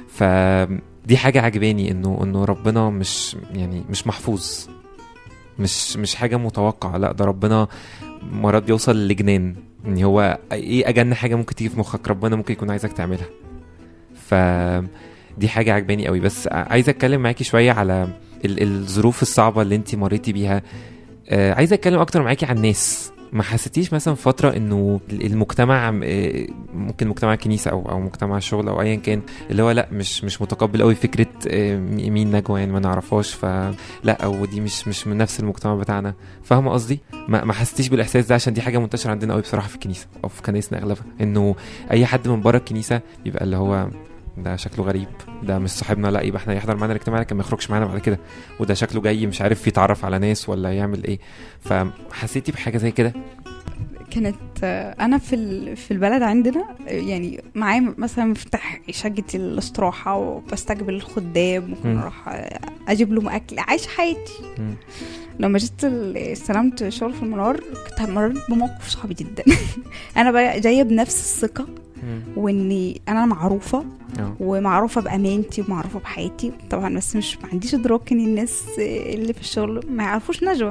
Speaker 3: فدي حاجة عجباني انه انه ربنا مش يعني مش محفوظ مش مش حاجة متوقعة لا ده ربنا مرات بيوصل لجنان ان هو ايه اجن حاجة ممكن تيجي في مخك ربنا ممكن يكون عايزك تعملها ف دي حاجة عجباني قوي بس عايز اتكلم معاكي شوية على ال- الظروف الصعبة اللي انت مريتي بيها آه، عايز اتكلم اكتر معاكي عن الناس ما حسيتيش مثلا في فتره انه المجتمع آه، ممكن مجتمع الكنيسه او او مجتمع الشغل او ايا كان اللي هو لا مش مش متقبل قوي فكره آه، مين نجوى يعني ما نعرفهاش فلا او دي مش مش من نفس المجتمع بتاعنا فاهمه قصدي ما ما حسيتيش بالاحساس ده عشان دي حاجه منتشره عندنا قوي بصراحه في الكنيسه او في كنايسنا اغلبها انه اي حد من بره الكنيسه بيبقى اللي هو ده شكله غريب ده مش صاحبنا لا يبقى احنا يحضر معانا الاجتماع لكن ما يخرجش معانا بعد كده وده شكله جاي مش عارف يتعرف على ناس ولا يعمل ايه فحسيتي بحاجه زي كده
Speaker 5: كانت آه، انا في ال- في البلد عندنا آه، يعني معايا مثلا مفتاح شقة الاستراحة وبستقبل الخدام ممكن
Speaker 3: مم.
Speaker 5: اروح آه، اجيب لهم اكل عايش حياتي
Speaker 3: مم.
Speaker 5: لما جيت ال- استلمت شغل في المنار كنت مريت بموقف صعب جدا انا بقى جايه بنفس الثقه
Speaker 3: مم.
Speaker 5: واني انا معروفه
Speaker 3: اه
Speaker 5: ومعروفه بامانتي ومعروفه بحياتي طبعا بس مش ما عنديش ادراك ان الناس اللي في الشغل ما يعرفوش نجوى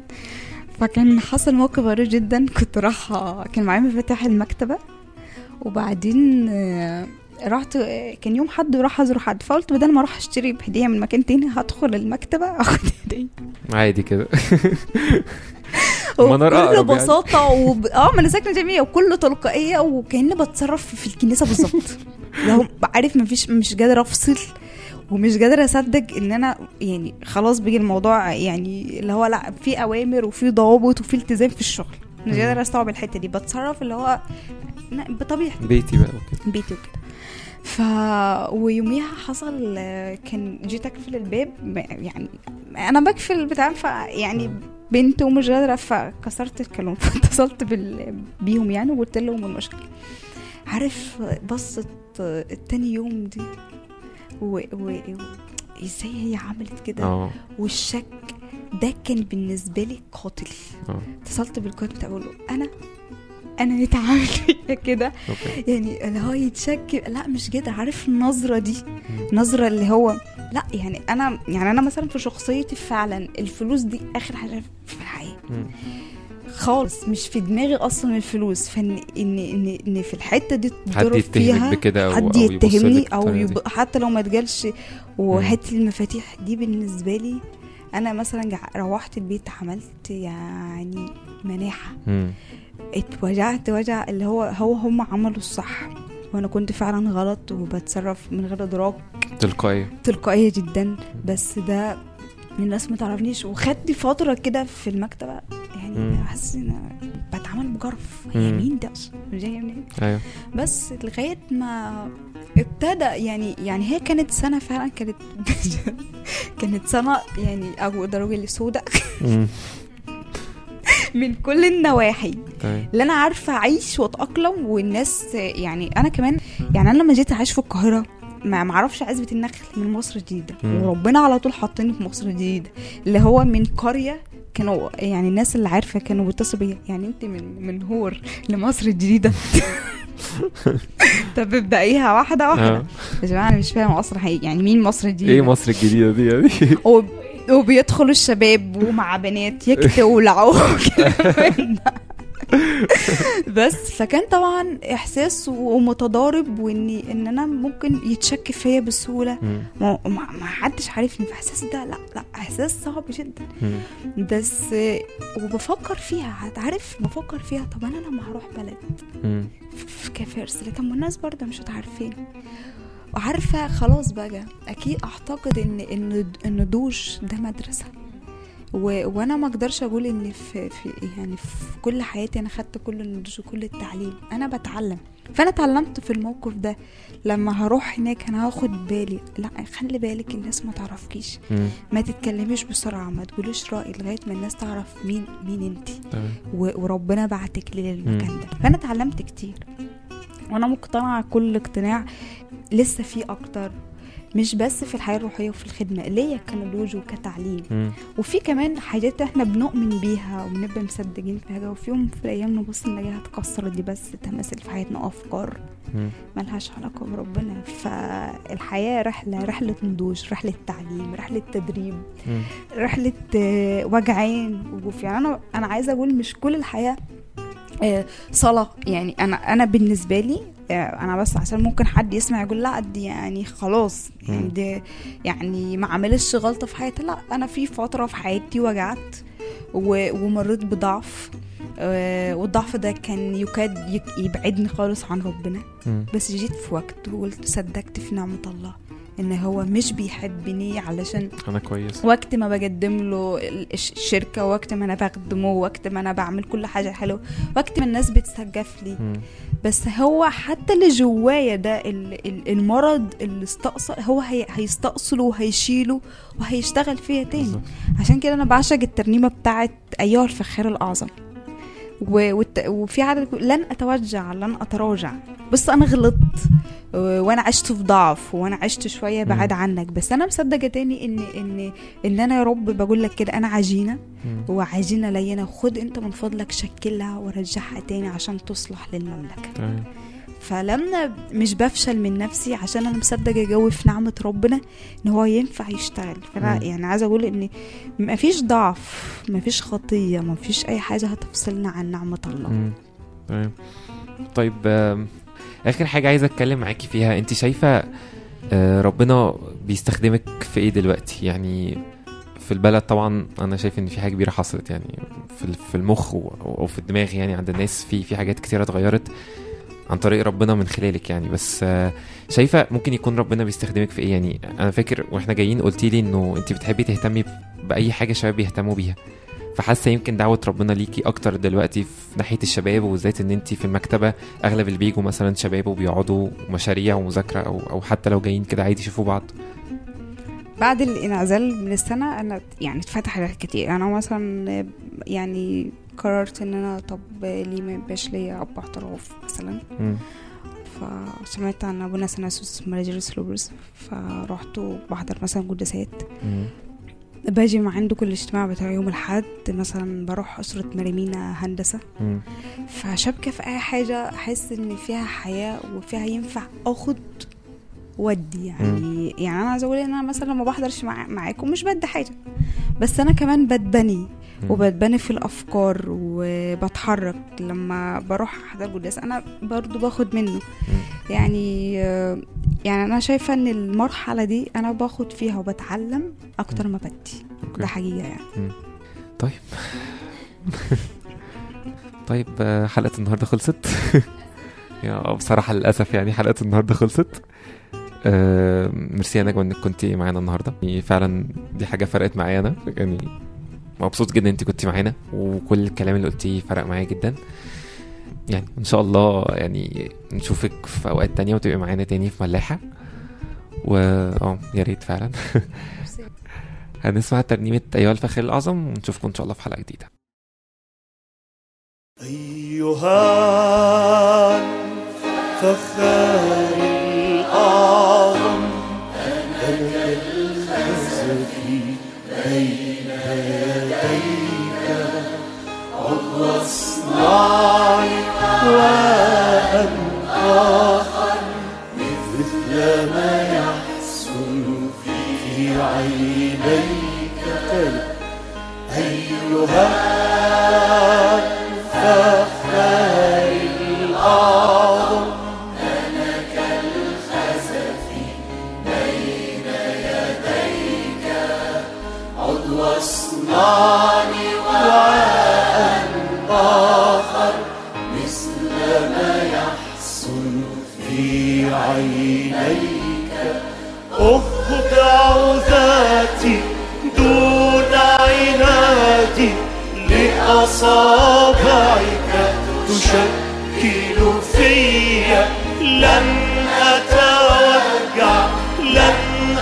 Speaker 5: فكان حصل موقف غريب جدا كنت رايحه كان معايا مفاتيح المكتبه وبعدين آه، رحت آه، كان يوم حد وراح ازور حد فقلت بدل ما اروح اشتري هديه من مكان تاني هدخل المكتبه اخد هديه
Speaker 3: عادي كده منار
Speaker 5: وبكل
Speaker 3: أقرب يعني.
Speaker 5: بساطه وب... اه ما انا ساكنه جميله وبكل تلقائيه وكاني بتصرف في الكنيسه بالظبط لو عارف مفيش مش قادره افصل ومش قادره اصدق ان انا يعني خلاص بيجي الموضوع يعني اللي هو لا في اوامر وفي ضوابط وفي التزام في الشغل مش
Speaker 3: مم.
Speaker 5: قادره استوعب الحته دي بتصرف اللي هو ن- بطبيعتي
Speaker 3: بيتي بقى وكده
Speaker 5: بيتي وكده ف ويوميها حصل آه، كان جيت اقفل الباب ب- يعني انا بقفل بتاع ف يعني بنت ومش قادره فكسرت الكلام فاتصلت بال... بيهم يعني وقلت لهم المشكله عارف بصت آه، التاني يوم دي و... و... و... ازاي هي عملت كده
Speaker 3: اه
Speaker 5: والشك ده كان بالنسبه لي قاتل
Speaker 3: اه
Speaker 5: اتصلت بالكوت بتاع بقول له انا انا يتعامل فيا كده
Speaker 3: اوكي
Speaker 5: يعني اللي هو يتشك لا مش كده عارف النظرة دي نظرة اللي هو لا يعني انا يعني انا مثلا في شخصيتي فعلا الفلوس دي اخر حاجه في الحياه
Speaker 3: مم.
Speaker 5: خالص مش في دماغي اصلا الفلوس فان ان ان ان في الحته دي
Speaker 3: حد
Speaker 5: تضرب فيها
Speaker 3: يتهمك بكده او
Speaker 5: حد
Speaker 3: أو يبص
Speaker 5: يتهمني
Speaker 3: لك
Speaker 5: او
Speaker 3: بالطريقة
Speaker 5: يب...
Speaker 3: دي.
Speaker 5: حتى لو ما اتجالش وهات لي المفاتيح دي بالنسبه لي انا مثلا جع- روحت البيت عملت يعني مناحه
Speaker 3: مم.
Speaker 5: اتوجعت وجع اللي هو هو هم عملوا الصح وانا كنت فعلا غلط وبتصرف من غير ادراك
Speaker 3: تلقائية
Speaker 5: تلقائيه جدا بس ده الناس ما تعرفنيش وخدت فتره كده في المكتبه يعني
Speaker 3: مم.
Speaker 5: حاسس ان بتعامل بجرف هي
Speaker 3: مم.
Speaker 5: مين ده اصلا جايه منين
Speaker 3: ايوه
Speaker 5: بس لغايه ما ابتدى يعني يعني هي كانت سنه فعلا كانت كانت سنه يعني اقدر اقول سوداء
Speaker 3: مم.
Speaker 5: من كل النواحي
Speaker 3: تمام
Speaker 5: اللي انا عارفه اعيش واتاقلم والناس يعني انا كمان يعني انا لما جيت اعيش في القاهره ما معرفش عزبة النخل من مصر الجديدة
Speaker 3: مم.
Speaker 5: وربنا على طول حاطيني في مصر الجديدة اللي هو من قرية كانوا يعني الناس اللي عارفة كانوا بيتصلوا بيا يعني انت من من هور لمصر الجديدة طب ابدأيها واحدة واحدة
Speaker 3: آه.
Speaker 5: يا جماعة انا مش فاهمة مصر حقيقي يعني مين مصر الجديدة
Speaker 3: ايه مصر الجديدة دي يعني
Speaker 5: وب... وبيدخلوا الشباب ومع بنات يكتولعوا وكلام من ده. بس فكان طبعا احساس ومتضارب وان ان انا ممكن يتشك فيا بسهوله
Speaker 3: مم.
Speaker 5: ما ما ما حدش عارفني فاحساس ده لا لا احساس صعب جدا
Speaker 3: مم.
Speaker 5: بس وبفكر فيها عارف بفكر فيها طب انا لما هروح بلد
Speaker 3: مم.
Speaker 5: في كفرس طب ما الناس برضه مش هتعرفين وعارفه خلاص بقى اكيد اعتقد ان ان ان دوش ده مدرسه و... وانا ما اقدرش اقول ان في, في يعني في كل حياتي انا خدت كل النضوج وكل التعليم انا بتعلم فانا اتعلمت في الموقف ده لما هروح هناك انا هاخد بالي لا خلي بالك الناس ما تعرفكيش
Speaker 3: مم.
Speaker 5: ما تتكلميش بسرعه ما تقوليش راي لغايه ما الناس تعرف مين مين انتي
Speaker 3: تمام
Speaker 5: و- وربنا بعتك لي للمكان ده فانا اتعلمت كتير وانا مقتنعه كل اقتناع لسه في اكتر مش بس في الحياه الروحيه وفي الخدمه ليا كنضوج وكتعليم
Speaker 3: مم.
Speaker 5: وفي كمان حاجات احنا بنؤمن بيها وبنبقى مصدقين في حاجه وفي يوم في الايام نبص نلاقيها اتكسرت دي بس تماثل في حياتنا افكار
Speaker 3: مم.
Speaker 5: ملهاش علاقه بربنا فالحياه رحله رحله نضوج رحله تعليم رحله تدريب
Speaker 3: مم.
Speaker 5: رحله آه، وجعين وجوف يعني انا انا عايزه اقول مش كل الحياه آه، صلاه يعني انا انا بالنسبه لي آه، انا بس عشان ممكن حد يسمع يقول لا دي يعني خلاص يعني
Speaker 3: مم.
Speaker 5: دي يعني ما عملش غلطه في حياتي لا انا في فتره في حياتي وجعت و- ومريت بضعف آه، والضعف ده كان يكاد يك- يبعدني خالص عن ربنا
Speaker 3: مم.
Speaker 5: بس جيت في وقت وقلت صدقت في نعمه الله ان هو مش بيحبني علشان
Speaker 3: انا كويس
Speaker 5: وقت ما بقدم له الش- الشركة وقت ما أنا بخدمه وقت ما أنا بعمل كل حاجة حلوة وقت ما الناس بتسقف لي
Speaker 3: مم.
Speaker 5: بس هو حتى اللي جوايا ده ال- ال- المرض اللي استأصل هو هي هيستأصله وهيشيله وهيشتغل فيا تاني
Speaker 3: بالظبط.
Speaker 5: عشان كده أنا بعشق الترنيمة بتاعت أيها الفخار الأعظم و- والت- وفي عدد بيقول لن أتوجع لن أتراجع بص أنا غلطت و- وانا عشت في ضعف وانا عشت شويه بعاد عنك بس انا مصدقه تاني ان ان ان انا يا رب بقول لك كده انا عجينه
Speaker 3: مم.
Speaker 5: وعجينه لينه خد انت من فضلك شكلها ورجعها تاني عشان تصلح للمملكه
Speaker 3: تمام
Speaker 5: فلما مش بفشل من نفسي عشان انا مصدقه جوي في نعمه ربنا ان هو ينفع يشتغل فانا
Speaker 3: مم.
Speaker 5: يعني عايزه اقول ان مفيش ضعف مفيش خطيه مفيش اي حاجه هتفصلنا عن نعمه الله
Speaker 3: مم. تمام طيب آم، اخر حاجه عايزه اتكلم معاكي فيها انت شايفه آه، ربنا بيستخدمك في ايه دلوقتي يعني في البلد طبعا انا شايف ان في حاجه كبيره حصلت يعني في ال- في المخ و- او في الدماغ يعني عند الناس في في حاجات كتيره اتغيرت عن طريق ربنا من خلالك يعني بس آه، شايفه ممكن يكون ربنا بيستخدمك في ايه يعني انا فاكر واحنا جايين قلتي لي انه انت بتحبي تهتمي باي حاجه شباب بيهتموا بيها فحاسه يمكن دعوه ربنا ليكي اكتر دلوقتي في ناحيه الشباب وبالذات ان انت في المكتبه اغلب اللي بيجوا مثلا شباب وبيقعدوا مشاريع ومذاكره او او حتى لو جايين كده عادي يشوفوا بعض
Speaker 5: بعد الانعزال من السنة أنا يعني اتفتح حاجات كتير أنا مثلا يعني قررت إن أنا طب ليه ما يبقاش ليا أب احتراف مثلا
Speaker 3: مم.
Speaker 5: فسمعت عن أبونا سناسوس مراجيرس لوبرز فرحت بحضر مثلا قداسات
Speaker 3: مم.
Speaker 5: باجي مع عنده كل اجتماع بتاع يوم الأحد مثلا بروح أسرة مريمينا هندسة
Speaker 3: مم.
Speaker 5: فشبكة في أي حاجة أحس إن فيها حياة وفيها ينفع أخد ودي يعني يعني انا عايزه اقول ان انا مثلا لما بحضرش مع معاكم مش بدي حاجه بس انا كمان بتبني
Speaker 3: مم.
Speaker 5: وبتبني في الافكار وبتحرك لما بروح احضر قداس انا برضو باخد منه يعني آه، يعني انا شايفه ان المرحله دي انا باخد فيها وبتعلم اكتر ما بدي
Speaker 3: أوكي.
Speaker 5: ده حقيقه يعني
Speaker 3: طيب طيب آه، حلقة النهاردة خلصت يا بصراحة للأسف يعني حلقة النهاردة خلصت آه، ميرسي يا نجوى انك كنتي معانا النهارده يعني فعلا دي حاجه فرقت معايا انا يعني مبسوط جدا انت كنتي معانا وكل الكلام اللي قلتيه فرق معايا جدا يعني ان شاء الله يعني نشوفك في اوقات تانية وتبقي معانا تاني في ملاحه و اه يا ريت فعلا هنسمع ترنيمه ايها الفخر الاعظم ونشوفكم ان شاء الله في حلقه جديده
Speaker 6: أيها الفخار الأعظم أنا الخزفي بين يديك عضو اصنعي وأن آخر مثل ما يحصل في عينيك أيها الفخار الأعظم عضو اصنعني وأن آخر مثل ما يحصل في عينيك أخضع ذاتي دون عنادي لأصابعك تشكل فيا لن أتوجع لن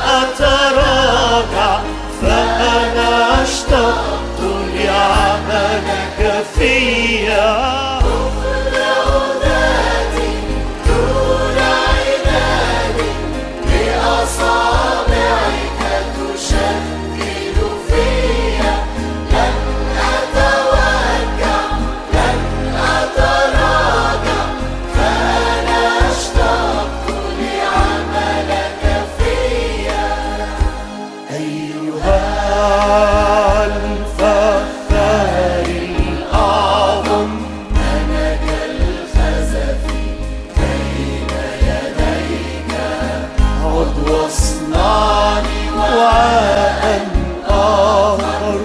Speaker 6: أتراجع فأنا اشتقت لعملك فيا أيها الفخار الأعظم عضو اصنعني وأن آخر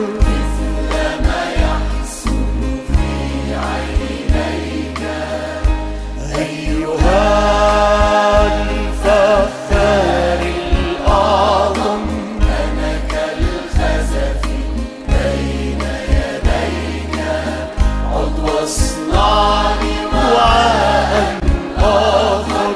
Speaker 6: أيها الفخار الأعظم عضو اصنعني وأن آخر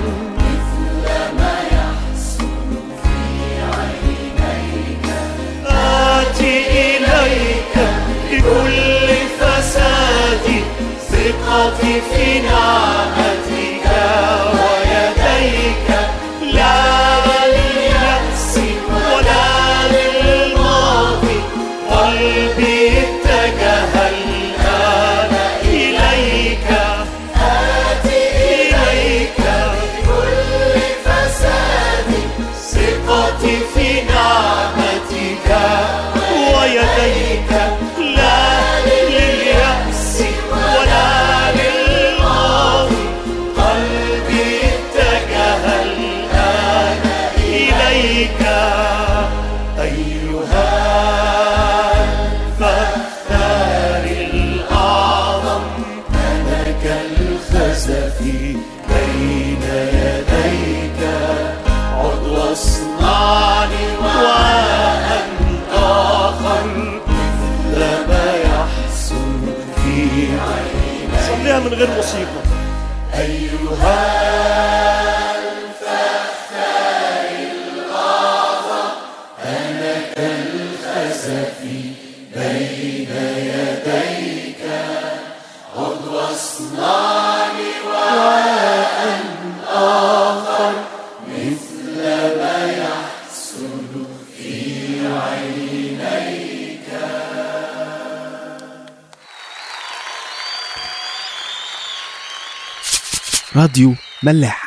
Speaker 6: آتي إليك بكل فسادي ثقتي في نعمتك ويديك لا لليأس ولا للماضي قلبي اتجه الآن إليك آتي إليك بكل فسادي ثقتي في نعمتك ويديك لا لليأس ولا للماضي قلبي اتجه الآن إليك أيها الفخار الأعظم أنك الخزفي بين يديك عضو اصنعني وأن آخر مثل ما يحصل في عيني صليها من غير موسيقى أيها
Speaker 2: راديو ملاح